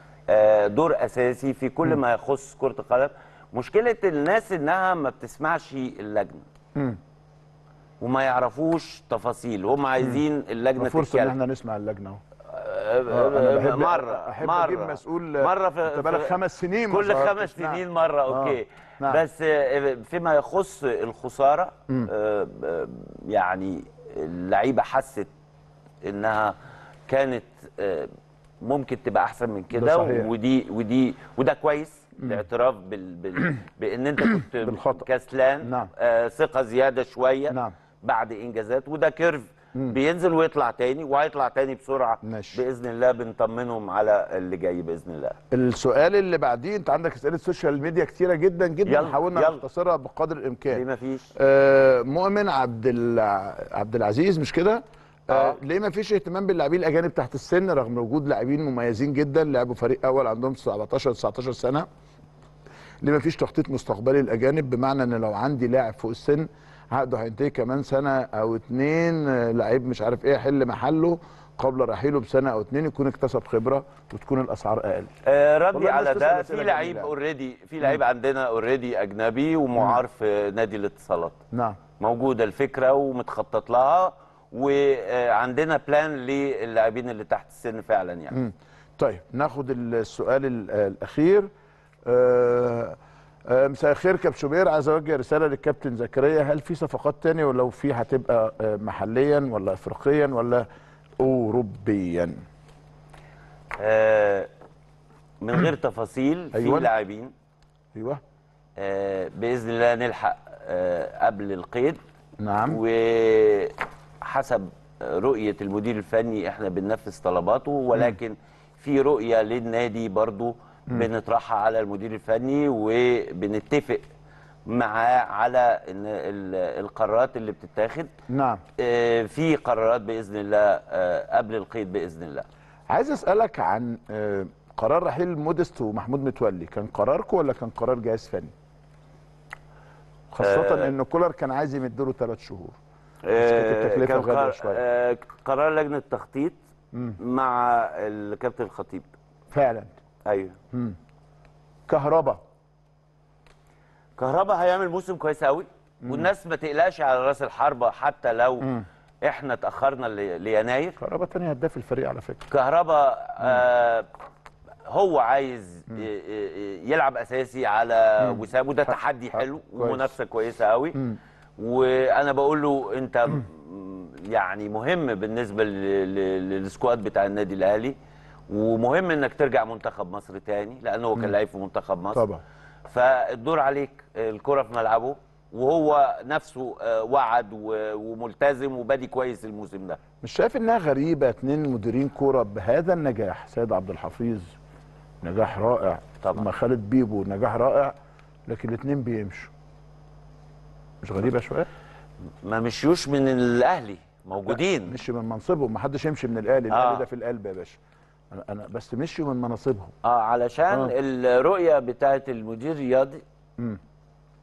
آه، دور اساسي في كل ما يخص كره القدم مشكله الناس انها ما بتسمعش اللجنه مم. وما يعرفوش تفاصيل هم عايزين اللجنه فرصه ان تتكلم احنا نسمع اللجنه اهو آه، أنا بحب- مره أحب مره أجيب مسؤول مره في أنت بقالك في- خمس سنين ما كل ظهرتش. خمس نعم. سنين مره آه. اوكي نعم. بس آه، فيما يخص الخساره مم. آه، آه، يعني اللعيبه حست انها كانت آه، ممكن تبقى احسن من ده كده صحيح. ودي ودي وده كويس مم. الاعتراف بال بال بان انت كنت بالخطأ. كسلان نعم. آه ثقه زياده شويه نعم. بعد انجازات وده كيرف مم. بينزل ويطلع تاني وهيطلع تاني بسرعه ماشي. باذن الله بنطمنهم على اللي جاي باذن الله السؤال اللي بعديه انت عندك اسئله سوشيال ميديا كتيره جدا جدا يلا، حاولنا يلا. نختصرها بقدر الامكان ليه مفيش آه مؤمن عبد الع... عبد العزيز مش كده آه ليه ما فيش اهتمام باللاعبين الاجانب تحت السن رغم وجود لاعبين مميزين جدا لعبوا فريق اول عندهم 17 19 سنه ليه ما فيش تخطيط مستقبلي للاجانب بمعنى ان لو عندي لاعب فوق السن عقده هينتهي كمان سنه او اتنين آه، لعيب مش عارف ايه يحل محله قبل رحيله بسنه او اتنين يكون اكتسب خبره وتكون الاسعار اقل آه، ردي والله على الناس تسأل ده أسئلة في لعيب جميلة. اوريدي في لعيب عندنا اوريدي اجنبي ومعار في نادي الاتصالات نعم موجوده الفكره ومتخطط لها وعندنا بلان للاعبين اللي تحت السن فعلا يعني مم. طيب ناخد السؤال ال- الاخير آه، آه، مساء الخير كابتن شوبير عايز اوجه رساله للكابتن زكريا هل في صفقات تاني ولو في هتبقى آه، محليا ولا افريقيا ولا اوروبيا آه، من غير تفاصيل في أيوة. لاعبين ايوه آه، باذن الله نلحق آه، قبل القيد نعم وحسب رؤيه المدير الفني احنا بننفذ طلباته ولكن في رؤيه للنادي برضو مم. بنطرحها على المدير الفني وبنتفق معاه على ان ال- القرارات اللي بتتاخد نعم آه، في قرارات باذن الله آه، قبل القيد باذن الله عايز اسالك عن آه، قرار رحيل مودست ومحمود متولي كان قراركم ولا كان قرار جهاز فني خاصه آه. ان كولر كان عايز يمد له ثلاث شهور بس كانت آه، التكلفه كان غاليه قرار- شويه آه، قرار لجنه تخطيط مم. مع الكابتن الخطيب فعلا ايوه مم. كهربا كهربا هيعمل موسم كويس قوي والناس ما تقلقش على راس الحربه حتى لو مم. احنا اتاخرنا ل- ليناير كهربا تاني هداف الفريق على فكره كهربا آه هو عايز ي- ي- يلعب اساسي على مم. وسام وده حق- تحدي حق. حلو كويس. ومنافسه كويسه قوي مم. وانا بقول له انت م- يعني مهم بالنسبه ل- ل- للسكواد بتاع النادي الاهلي ومهم انك ترجع منتخب مصر تاني لانه هو كان مم. لعيب في منتخب مصر طبعا فالدور عليك الكره في ملعبه وهو نفسه آه، وعد و- وملتزم وبادي كويس الموسم ده مش شايف انها غريبه اتنين مديرين كوره بهذا النجاح سيد عبد الحفيظ نجاح رائع طبعا. ثم خالد بيبو نجاح رائع لكن الاتنين بيمشوا مش غريبه شويه ما مشيوش من الاهلي موجودين مشي من منصبهم ما حدش يمشي من الاهلي آه. الاهلي ده في القلب يا باشا انا انا بس مشيوا من مناصبهم اه علشان آه. الرؤيه بتاعه المدير الرياضي مم.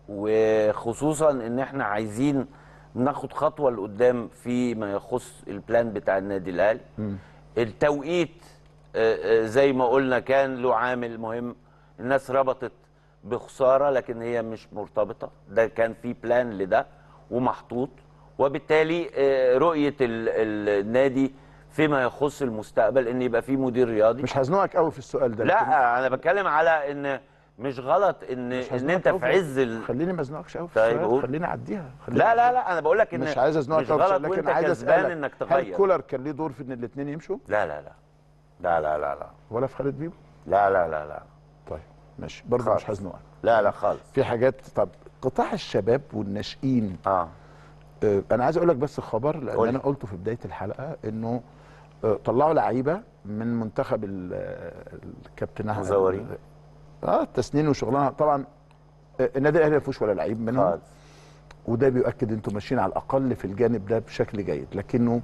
وخصوصا ان احنا عايزين ناخد خطوه لقدام فيما يخص البلان بتاع النادي الاهلي التوقيت آه، آه، زي ما قلنا كان له عامل مهم الناس ربطت بخساره لكن هي مش مرتبطه ده كان في بلان لده ومحطوط وبالتالي آه، رؤيه ال- ال- النادي فيما يخص المستقبل ان يبقى في مدير رياضي مش هزنقك قوي في السؤال ده لكن لا انا بتكلم على ان مش غلط ان مش ان هزنقك انت أوي في عز ال... خليني ما ازنقكش قوي في طيب السؤال قول. خليني اعديها خليني لا لا لا انا بقول لك ان مش عايز ازنقك مش أوي في السؤال، غلط لكن وانت عايز كسبان اسالك انك هل تغير كولر كان ليه دور في ان الاثنين يمشوا لا لا لا لا لا لا لا ولا في خالد بيبو لا لا لا لا طيب ماشي برضه خالص. مش هزنقك لا لا خالص في حاجات طب قطاع الشباب والناشئين اه آه، انا عايز اقول لك بس خبر لان قول. انا قلته في بدايه الحلقه انه آه، طلعوا لعيبه من منتخب ال- آه، الكابتن أحمد- مزورين. اه التسنين وشغلانه طبعا آه، النادي الاهلي ما فيهوش ولا لعيب منهم خالص وده بيؤكد انتم ماشيين على الاقل في الجانب ده بشكل جيد لكنه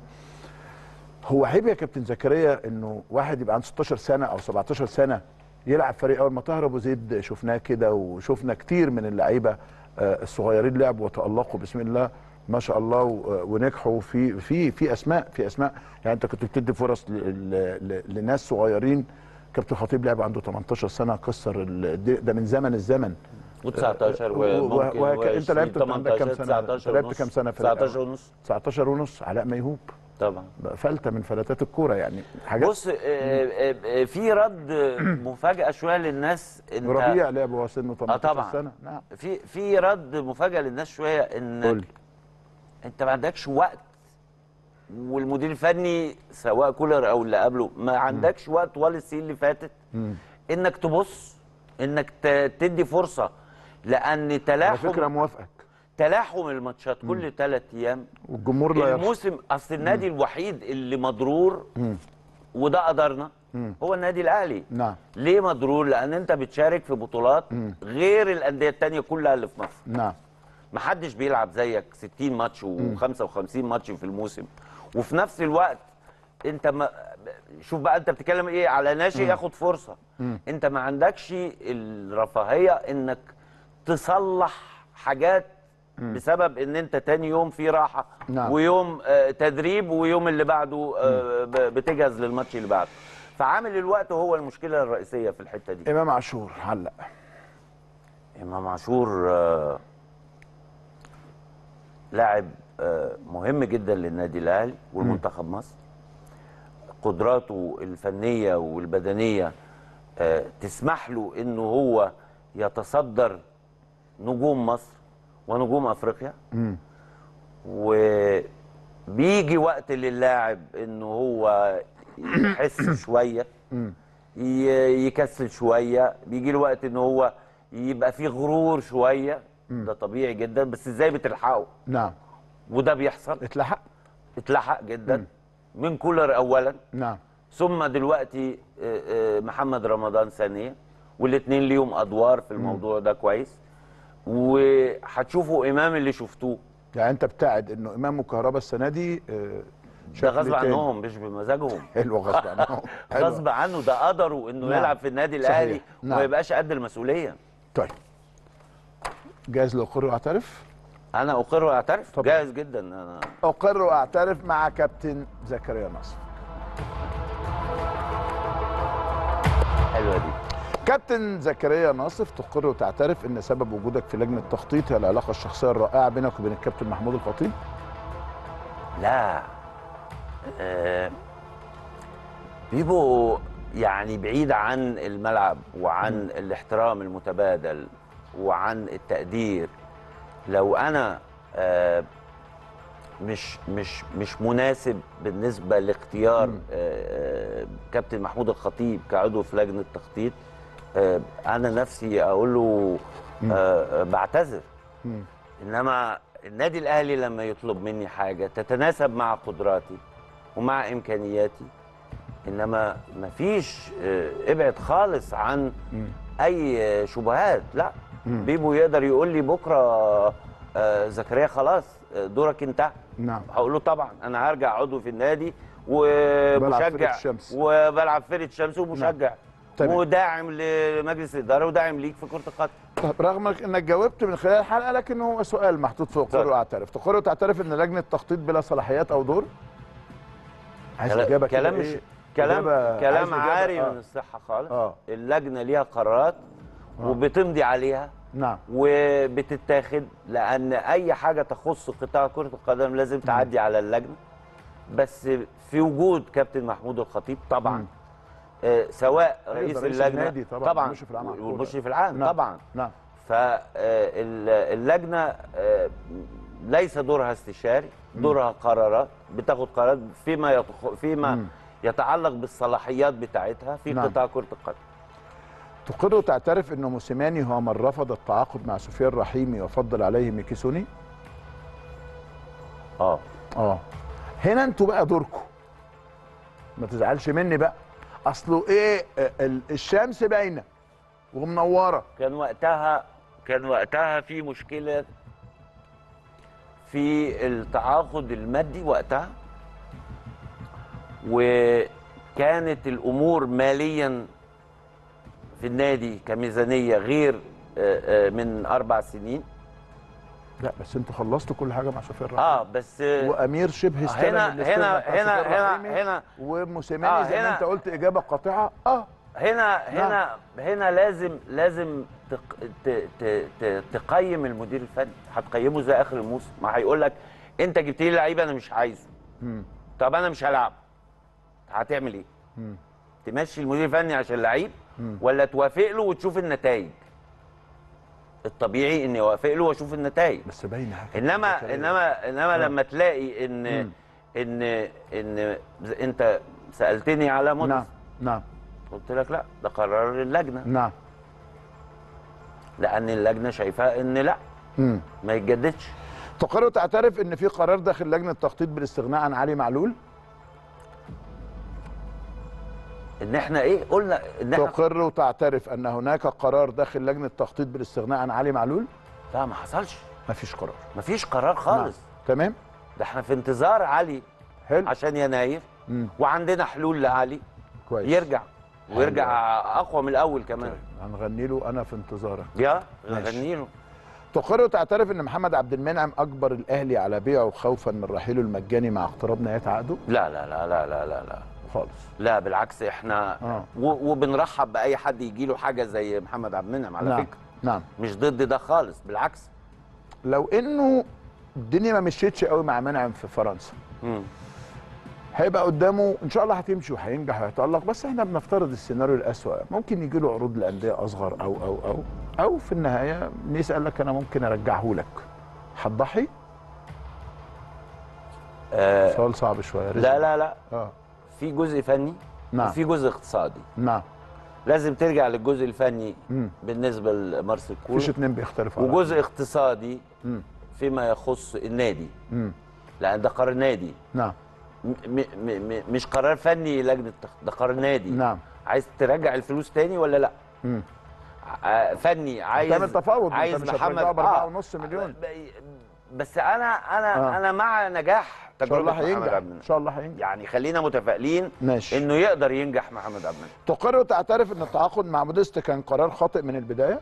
هو عيب يا كابتن زكريا انه واحد يبقى عنده 16 سنه او 17 سنه يلعب فريق اول ما طاهر ابو زيد شفناه كده وشفنا كتير من اللعيبه آه، الصغيرين لعبوا وتالقوا بسم الله ما شاء الله و- ونجحوا في في في اسماء في اسماء يعني انت كنت بتدي فرص ل- ل- ل- لناس صغيرين كابتن خطيب لعب عنده 18 سنه كسر ال- ده من زمن الزمن و19 و- وممكن وهك- انت لعبت انت عندك كام 18 سنه؟ انت 19 لعبت ونص. كام سنه في 19 ونص 19 ونص علاء ميهوب طبعا بقى فلته من فلتات الكوره يعني حاجات بص آه، آه، آه، في رد مفاجاه شويه للناس انت ربيع لعب وهو سنه 18 اه طبعا سنه نعم في في رد مفاجاه للناس شويه ان قول. انت ما عندكش وقت والمدير الفني سواء كولر او اللي قبله ما عندكش وقت ولا السنين اللي فاتت مم. انك تبص انك ت- تدي فرصه لان على تلاحم فكره موافقك تلاحم الماتشات كل ثلاث ايام والجمهور لا يرحم الموسم اصل النادي الوحيد اللي مضرور مم. وده قدرنا مم. هو النادي الاهلي نعم ليه مضرور لان انت بتشارك في بطولات مم. غير الانديه التانية كلها اللي في مصر نعم محدش بيلعب زيك 60 ماتش و55 ماتش في الموسم وفي نفس الوقت انت ما شوف بقى انت بتتكلم ايه على ناشئ ياخد فرصه مم. انت ما عندكش الرفاهيه انك تصلح حاجات بسبب ان انت تاني يوم في راحه نعم. ويوم آه، تدريب ويوم اللي بعده آه، ب- بتجهز للماتش اللي بعده فعامل الوقت هو المشكله الرئيسيه في الحته دي امام عاشور علق امام عاشور آه، لاعب آه، مهم جدا للنادي الاهلي والمنتخب مصر قدراته الفنيه والبدنيه آه، تسمح له انه هو يتصدر نجوم مصر ونجوم افريقيا مم. وبيجي وقت للاعب انه هو يحس شويه مم. ي- يكسل شويه بيجي له وقت ان هو يبقى فيه غرور شويه ده طبيعي جدا بس ازاي بتلحقه نعم وده بيحصل اتلحق اتلحق جدا من كولر اولا نعم ثم دلوقتي آه، آه، محمد رمضان ثانيا والاثنين ليهم ادوار في الموضوع ده كويس وهتشوفوا امام اللي شفتوه يعني انت بتاعد انه امام وكهربا السنه دي آه، ده شكل غصب تاني. عنهم مش بمزاجهم حلو غصب عنهم حلو. غصب عنه ده قدروا انه نعم. يلعب في النادي صحيح. الاهلي نعم. وما يبقاش قد المسؤوليه طيب جاهز لاقر واعترف انا اقر واعترف طبعا. جاهز جدا انا اقر واعترف مع كابتن زكريا نصر حلوه دي كابتن زكريا ناصف تقر وتعترف ان سبب وجودك في لجنه التخطيط هي العلاقه الشخصيه الرائعه بينك وبين الكابتن محمود الخطيب لا آه بيبقوا يعني بعيد عن الملعب وعن الاحترام المتبادل وعن التقدير لو انا آه مش مش مش مناسب بالنسبه لاختيار آه آه، كابتن محمود الخطيب كعضو في لجنه تخطيط آه انا نفسي اقول له آه آه، بعتذر مم. انما النادي الاهلي لما يطلب مني حاجه تتناسب مع قدراتي ومع امكانياتي انما مفيش آه، ابعد خالص عن اي آه، شبهات لا مم. بيبو يقدر يقول لي بكره آه، زكريا خلاص آه، دورك انتهى نعم هقول له طبعا انا هرجع عضو في النادي بلعب فرقة ومشجع الشمس. وبلعب فرقه الشمس ومشجع تمام. وداعم لمجلس الاداره وداعم ليك في كره القدم طب رغم انك جاوبت من خلال الحلقه لكن هو سؤال محطوط فوق اتفضل. قر واعترف تقر وتعترف ان لجنه التخطيط بلا صلاحيات او دور عايز كلام- اجابه كده كلام مش إيه؟ كلام إجابة- كلام عايز إجابة، عاري آه. من الصحه خالص آه. اللجنه ليها قرارات وبتمضي عليها نعم وبتتاخد لان اي حاجه تخص قطاع كره القدم لازم تعدي على اللجنه بس في وجود كابتن محمود الخطيب طبعا آه سواء أيوة، رئيس ده رئيس اللجنه النادي طبعاً، طبعا والمشرف العام على الكورة. والمشرف العام نعم. طبعا نعم فاللجنه ليس دورها استشاري دورها قرارات بتاخد قرارات فيما يتخ... فيما مم. يتعلق بالصلاحيات بتاعتها في نعم. قطاع كره القدم تقر وتعترف انه موسيماني هو من رفض التعاقد مع سفيان رحيمي وفضل عليه ميكيسوني اه اه هنا انتوا بقى دوركم ما تزعلش مني بقى اصله ايه آه، ال- الشمس باينه ومنوره كان وقتها كان وقتها في مشكله في التعاقد المادي وقتها وكانت الامور ماليا في النادي كميزانيه غير آه، آه، من اربع سنين لا بس انتوا خلصتوا كل حاجه مع سفيان رحيمي اه بس وامير شبه استلم هنا الاستلام هنا بتاع هنا سفيان هنا رحيمي هنا وموسيماني آه، زي ما هنا- انت قلت اجابه قاطعه اه هنا هنا هنا لازم لازم تق... ت... ت... ت... تقيم المدير الفني هتقيمه زي اخر الموسم ما هيقول لك انت جبت لي لعيب انا مش عايزه مم. طب انا مش هلعب هتعمل ايه مم. تمشي المدير الفني عشان لعيب مم. ولا توافق له وتشوف النتائج الطبيعي اني اوافق له واشوف النتائج بس باينه حاجة. انما انما انما آه. لما تلاقي ان مم. ان ان انت سالتني على مدرس نعم نعم قلت لك لا ده قرار اللجنه نعم لان اللجنه شايفاه ان لا مم. ما يتجددش تقر وتعترف ان في قرار داخل لجنه التخطيط بالاستغناء عن علي معلول ان احنا ايه قلنا ان احنا تقر وتعترف ان هناك قرار داخل لجنه التخطيط بالاستغناء عن علي معلول لا ما حصلش مفيش قرار مفيش قرار خالص تمام ده احنا في انتظار علي حلو عشان يناير مم. وعندنا حلول لعلي كويس يرجع ويرجع اقوى من الاول كمان هنغني له انا في انتظارك يا ماشي. غني له تقر وتعترف ان محمد عبد المنعم اجبر الاهلي على بيعه خوفا من رحيله المجاني مع اقتراب نهايه عقده لا لا لا لا لا لا لا خالص لا بالعكس احنا آه. و- وبنرحب باي حد يجي له حاجه زي محمد عبد المنعم على نعم فكره نعم مش ضد ده خالص بالعكس لو انه الدنيا ما مشيتش قوي مع منعم في فرنسا مم. هيبقى قدامه ان شاء الله هتمشي وهينجح وهيتالق بس احنا بنفترض السيناريو الاسوأ ممكن يجي له عروض لانديه اصغر او او او او في النهايه نسال لك انا ممكن ارجعه لك هتضحي آه سؤال صعب شويه رزق. لا لا لا اه في جزء فني نعم. وفي جزء اقتصادي نعم لازم ترجع للجزء الفني مم. بالنسبه لمارسيل كولر مفيش اتنين بيختلفوا على وجزء اقتصادي مم. فيما يخص النادي مم. لان ده قرار نادي نعم م م م مش قرار فني لجنه تخ- ده قرار نادي نعم عايز ترجع الفلوس تاني ولا لا مم. ع- فني عايز تعمل تفاوض انت عايز مش محمد هترجعه باربعة آه. ونص مليون ب- بس انا انا آه. آه. انا مع نجاح ان شاء الله تجربه محمد هينجح عبد المنعم ان شاء الله هينجح يعني خلينا متفائلين ماشي انه يقدر ينجح محمد عبد المنعم تقر وتعترف ان التعاقد مع موديست كان قرار خاطئ من البدايه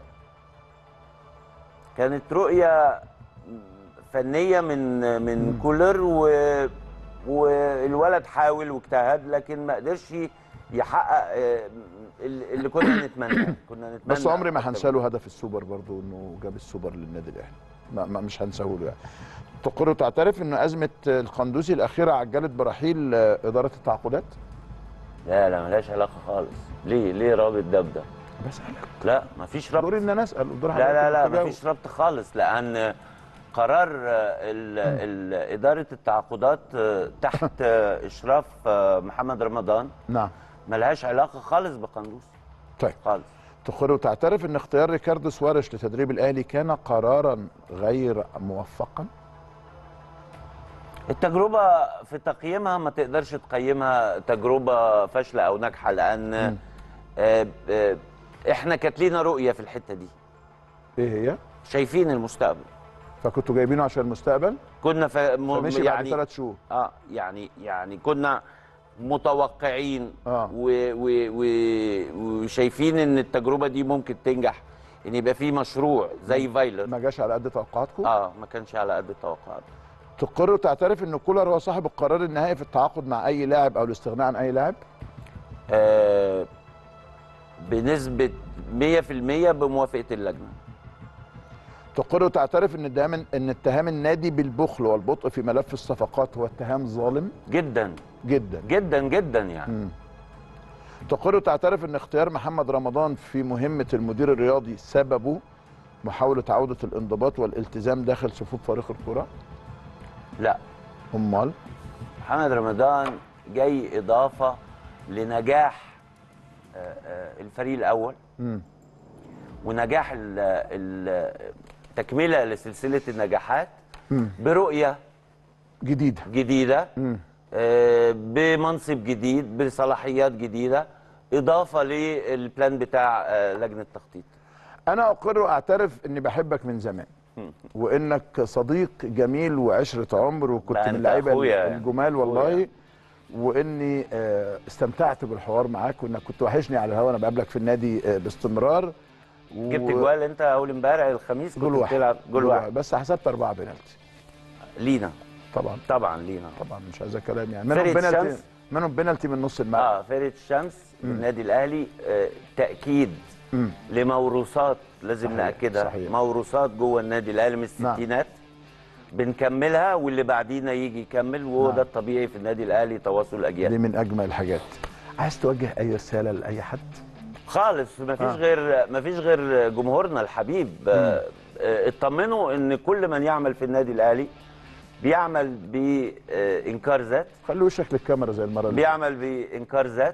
كانت رؤيه فنيه من من كولر و والولد حاول واجتهد لكن ما قدرش يحقق آه، اللي كنا نتمناه كنا نتمنى بس عمري ما أكتر. هنسى له هدف السوبر برضو انه جاب السوبر للنادي الاهلي ما ما مش هنساه له يعني تقر وتعترف ان ازمه القندوسي الاخيره عجلت برحيل آه، اداره التعاقدات لا لا ملهاش علاقه خالص ليه ليه رابط ده بده بسالك لا مفيش ربط دوري ان انا اسال ودور لا لا حضرتك لا تجاوب. مفيش ربط خالص لان قرار ال ال اداره التعاقدات تحت اشراف محمد رمضان نعم ملهاش علاقه خالص بقندوس طيب خالص تقر وتعترف ان اختيار ريكاردو سواريش لتدريب الاهلي كان قرارا غير موفقا التجربه في تقييمها ما تقدرش تقيمها تجربه فاشله او ناجحه لان آه، آه، احنا كانت لينا رؤيه في الحته دي ايه هي شايفين المستقبل فكنتوا جايبينه عشان المستقبل كنا ف... م... فمشي بعد يعني ثلاث شهور اه يعني يعني كنا متوقعين آه. و... و... و... وشايفين ان التجربه دي ممكن تنجح ان يبقى في مشروع زي فايلر ما جاش على قد توقعاتكم اه ما كانش على قد التوقعات تقر وتعترف ان كولر هو صاحب القرار النهائي في التعاقد مع اي لاعب او الاستغناء عن اي لاعب آه بنسبه 100% بموافقه اللجنه تقر وتعترف ان اتهام ان اتهام النادي بالبخل والبطء في ملف الصفقات هو اتهام ظالم جدا جدا جدا جدا يعني مم. تقر وتعترف ان اختيار محمد رمضان في مهمه المدير الرياضي سببه محاوله عوده الانضباط والالتزام داخل صفوف فريق الكره لا امال محمد رمضان جاي اضافه لنجاح آه، آه، الفريق الاول مم. ونجاح ال- ال- تكمله لسلسله النجاحات مم. برؤيه جديده جديده مم. آه، بمنصب جديد بصلاحيات جديده اضافه للبلان بتاع آه، لجنه التخطيط انا اقر واعترف اني بحبك من زمان وانك صديق جميل وعشره عمر وكنت ده من أنت اللعيبه أخويا يعني. الجمال والله أخويا. واني آه، استمتعت بالحوار معاك وانك كنت وحشني على الهواء انا بقابلك في النادي آه، باستمرار و- جبت جوال انت اول امبارح الخميس جول كنت واحد بتلعب جول واحد بس حسبت اربعه بنالتي لينا طبعا طبعا لينا طبعا مش عايز كلام يعني منهم فرقة بنالتي الشمس. منهم بنالتي من نص الملعب اه فرقه الشمس النادي الاهلي آه تاكيد مم. لموروثات لازم صحيح، ناكدها صحيح. موروثات جوه النادي الاهلي من نعم. الستينات بنكملها واللي بعدينا يجي يكمل وهو نعم. ده الطبيعي في النادي الاهلي تواصل دي الاجيال من اجمل الحاجات عايز توجه اي رساله لاي حد خالص ما فيش آه. غير ما فيش غير جمهورنا الحبيب آه، آه، اطمنوا ان كل من يعمل في النادي الاهلي بيعمل بانكار ذات خلي وشك للكاميرا زي المره اللي بيعمل بانكار ذات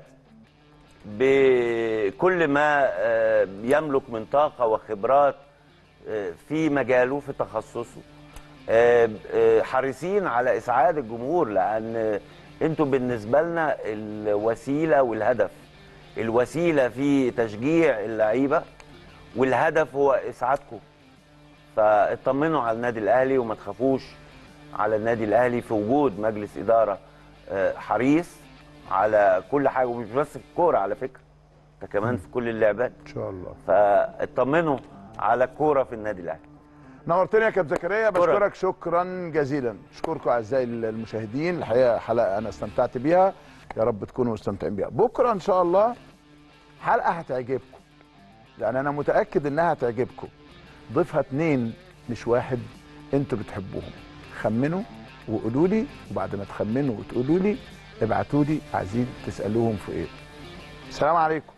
بكل ما آه، يملك من طاقه وخبرات آه، في مجاله في تخصصه آه، آه، حريصين على اسعاد الجمهور لان آه، انتوا بالنسبه لنا الوسيله والهدف الوسيله في تشجيع اللعيبه والهدف هو اسعادكم فاطمنوا على النادي الاهلي وما تخافوش على النادي الاهلي في وجود مجلس اداره آه، حريص على كل حاجه ومش بس في الكوره على فكره ده كمان في كل اللعبات ان شاء الله فاطمنوا على الكوره في النادي الاهلي نورتني يا كابتن زكريا بشكرك شكرا جزيلا اشكركم اعزائي المشاهدين الحقيقه حلقه انا استمتعت بيها يا رب تكونوا مستمتعين بيها بكره ان شاء الله حلقه هتعجبكم يعني انا متاكد انها هتعجبكم ضيفها اتنين مش واحد انتوا بتحبوهم خمنوا وقولوا لي وبعد ما تخمنوا وتقولوا لي ابعتوا لي عايزين تسالوهم في ايه السلام عليكم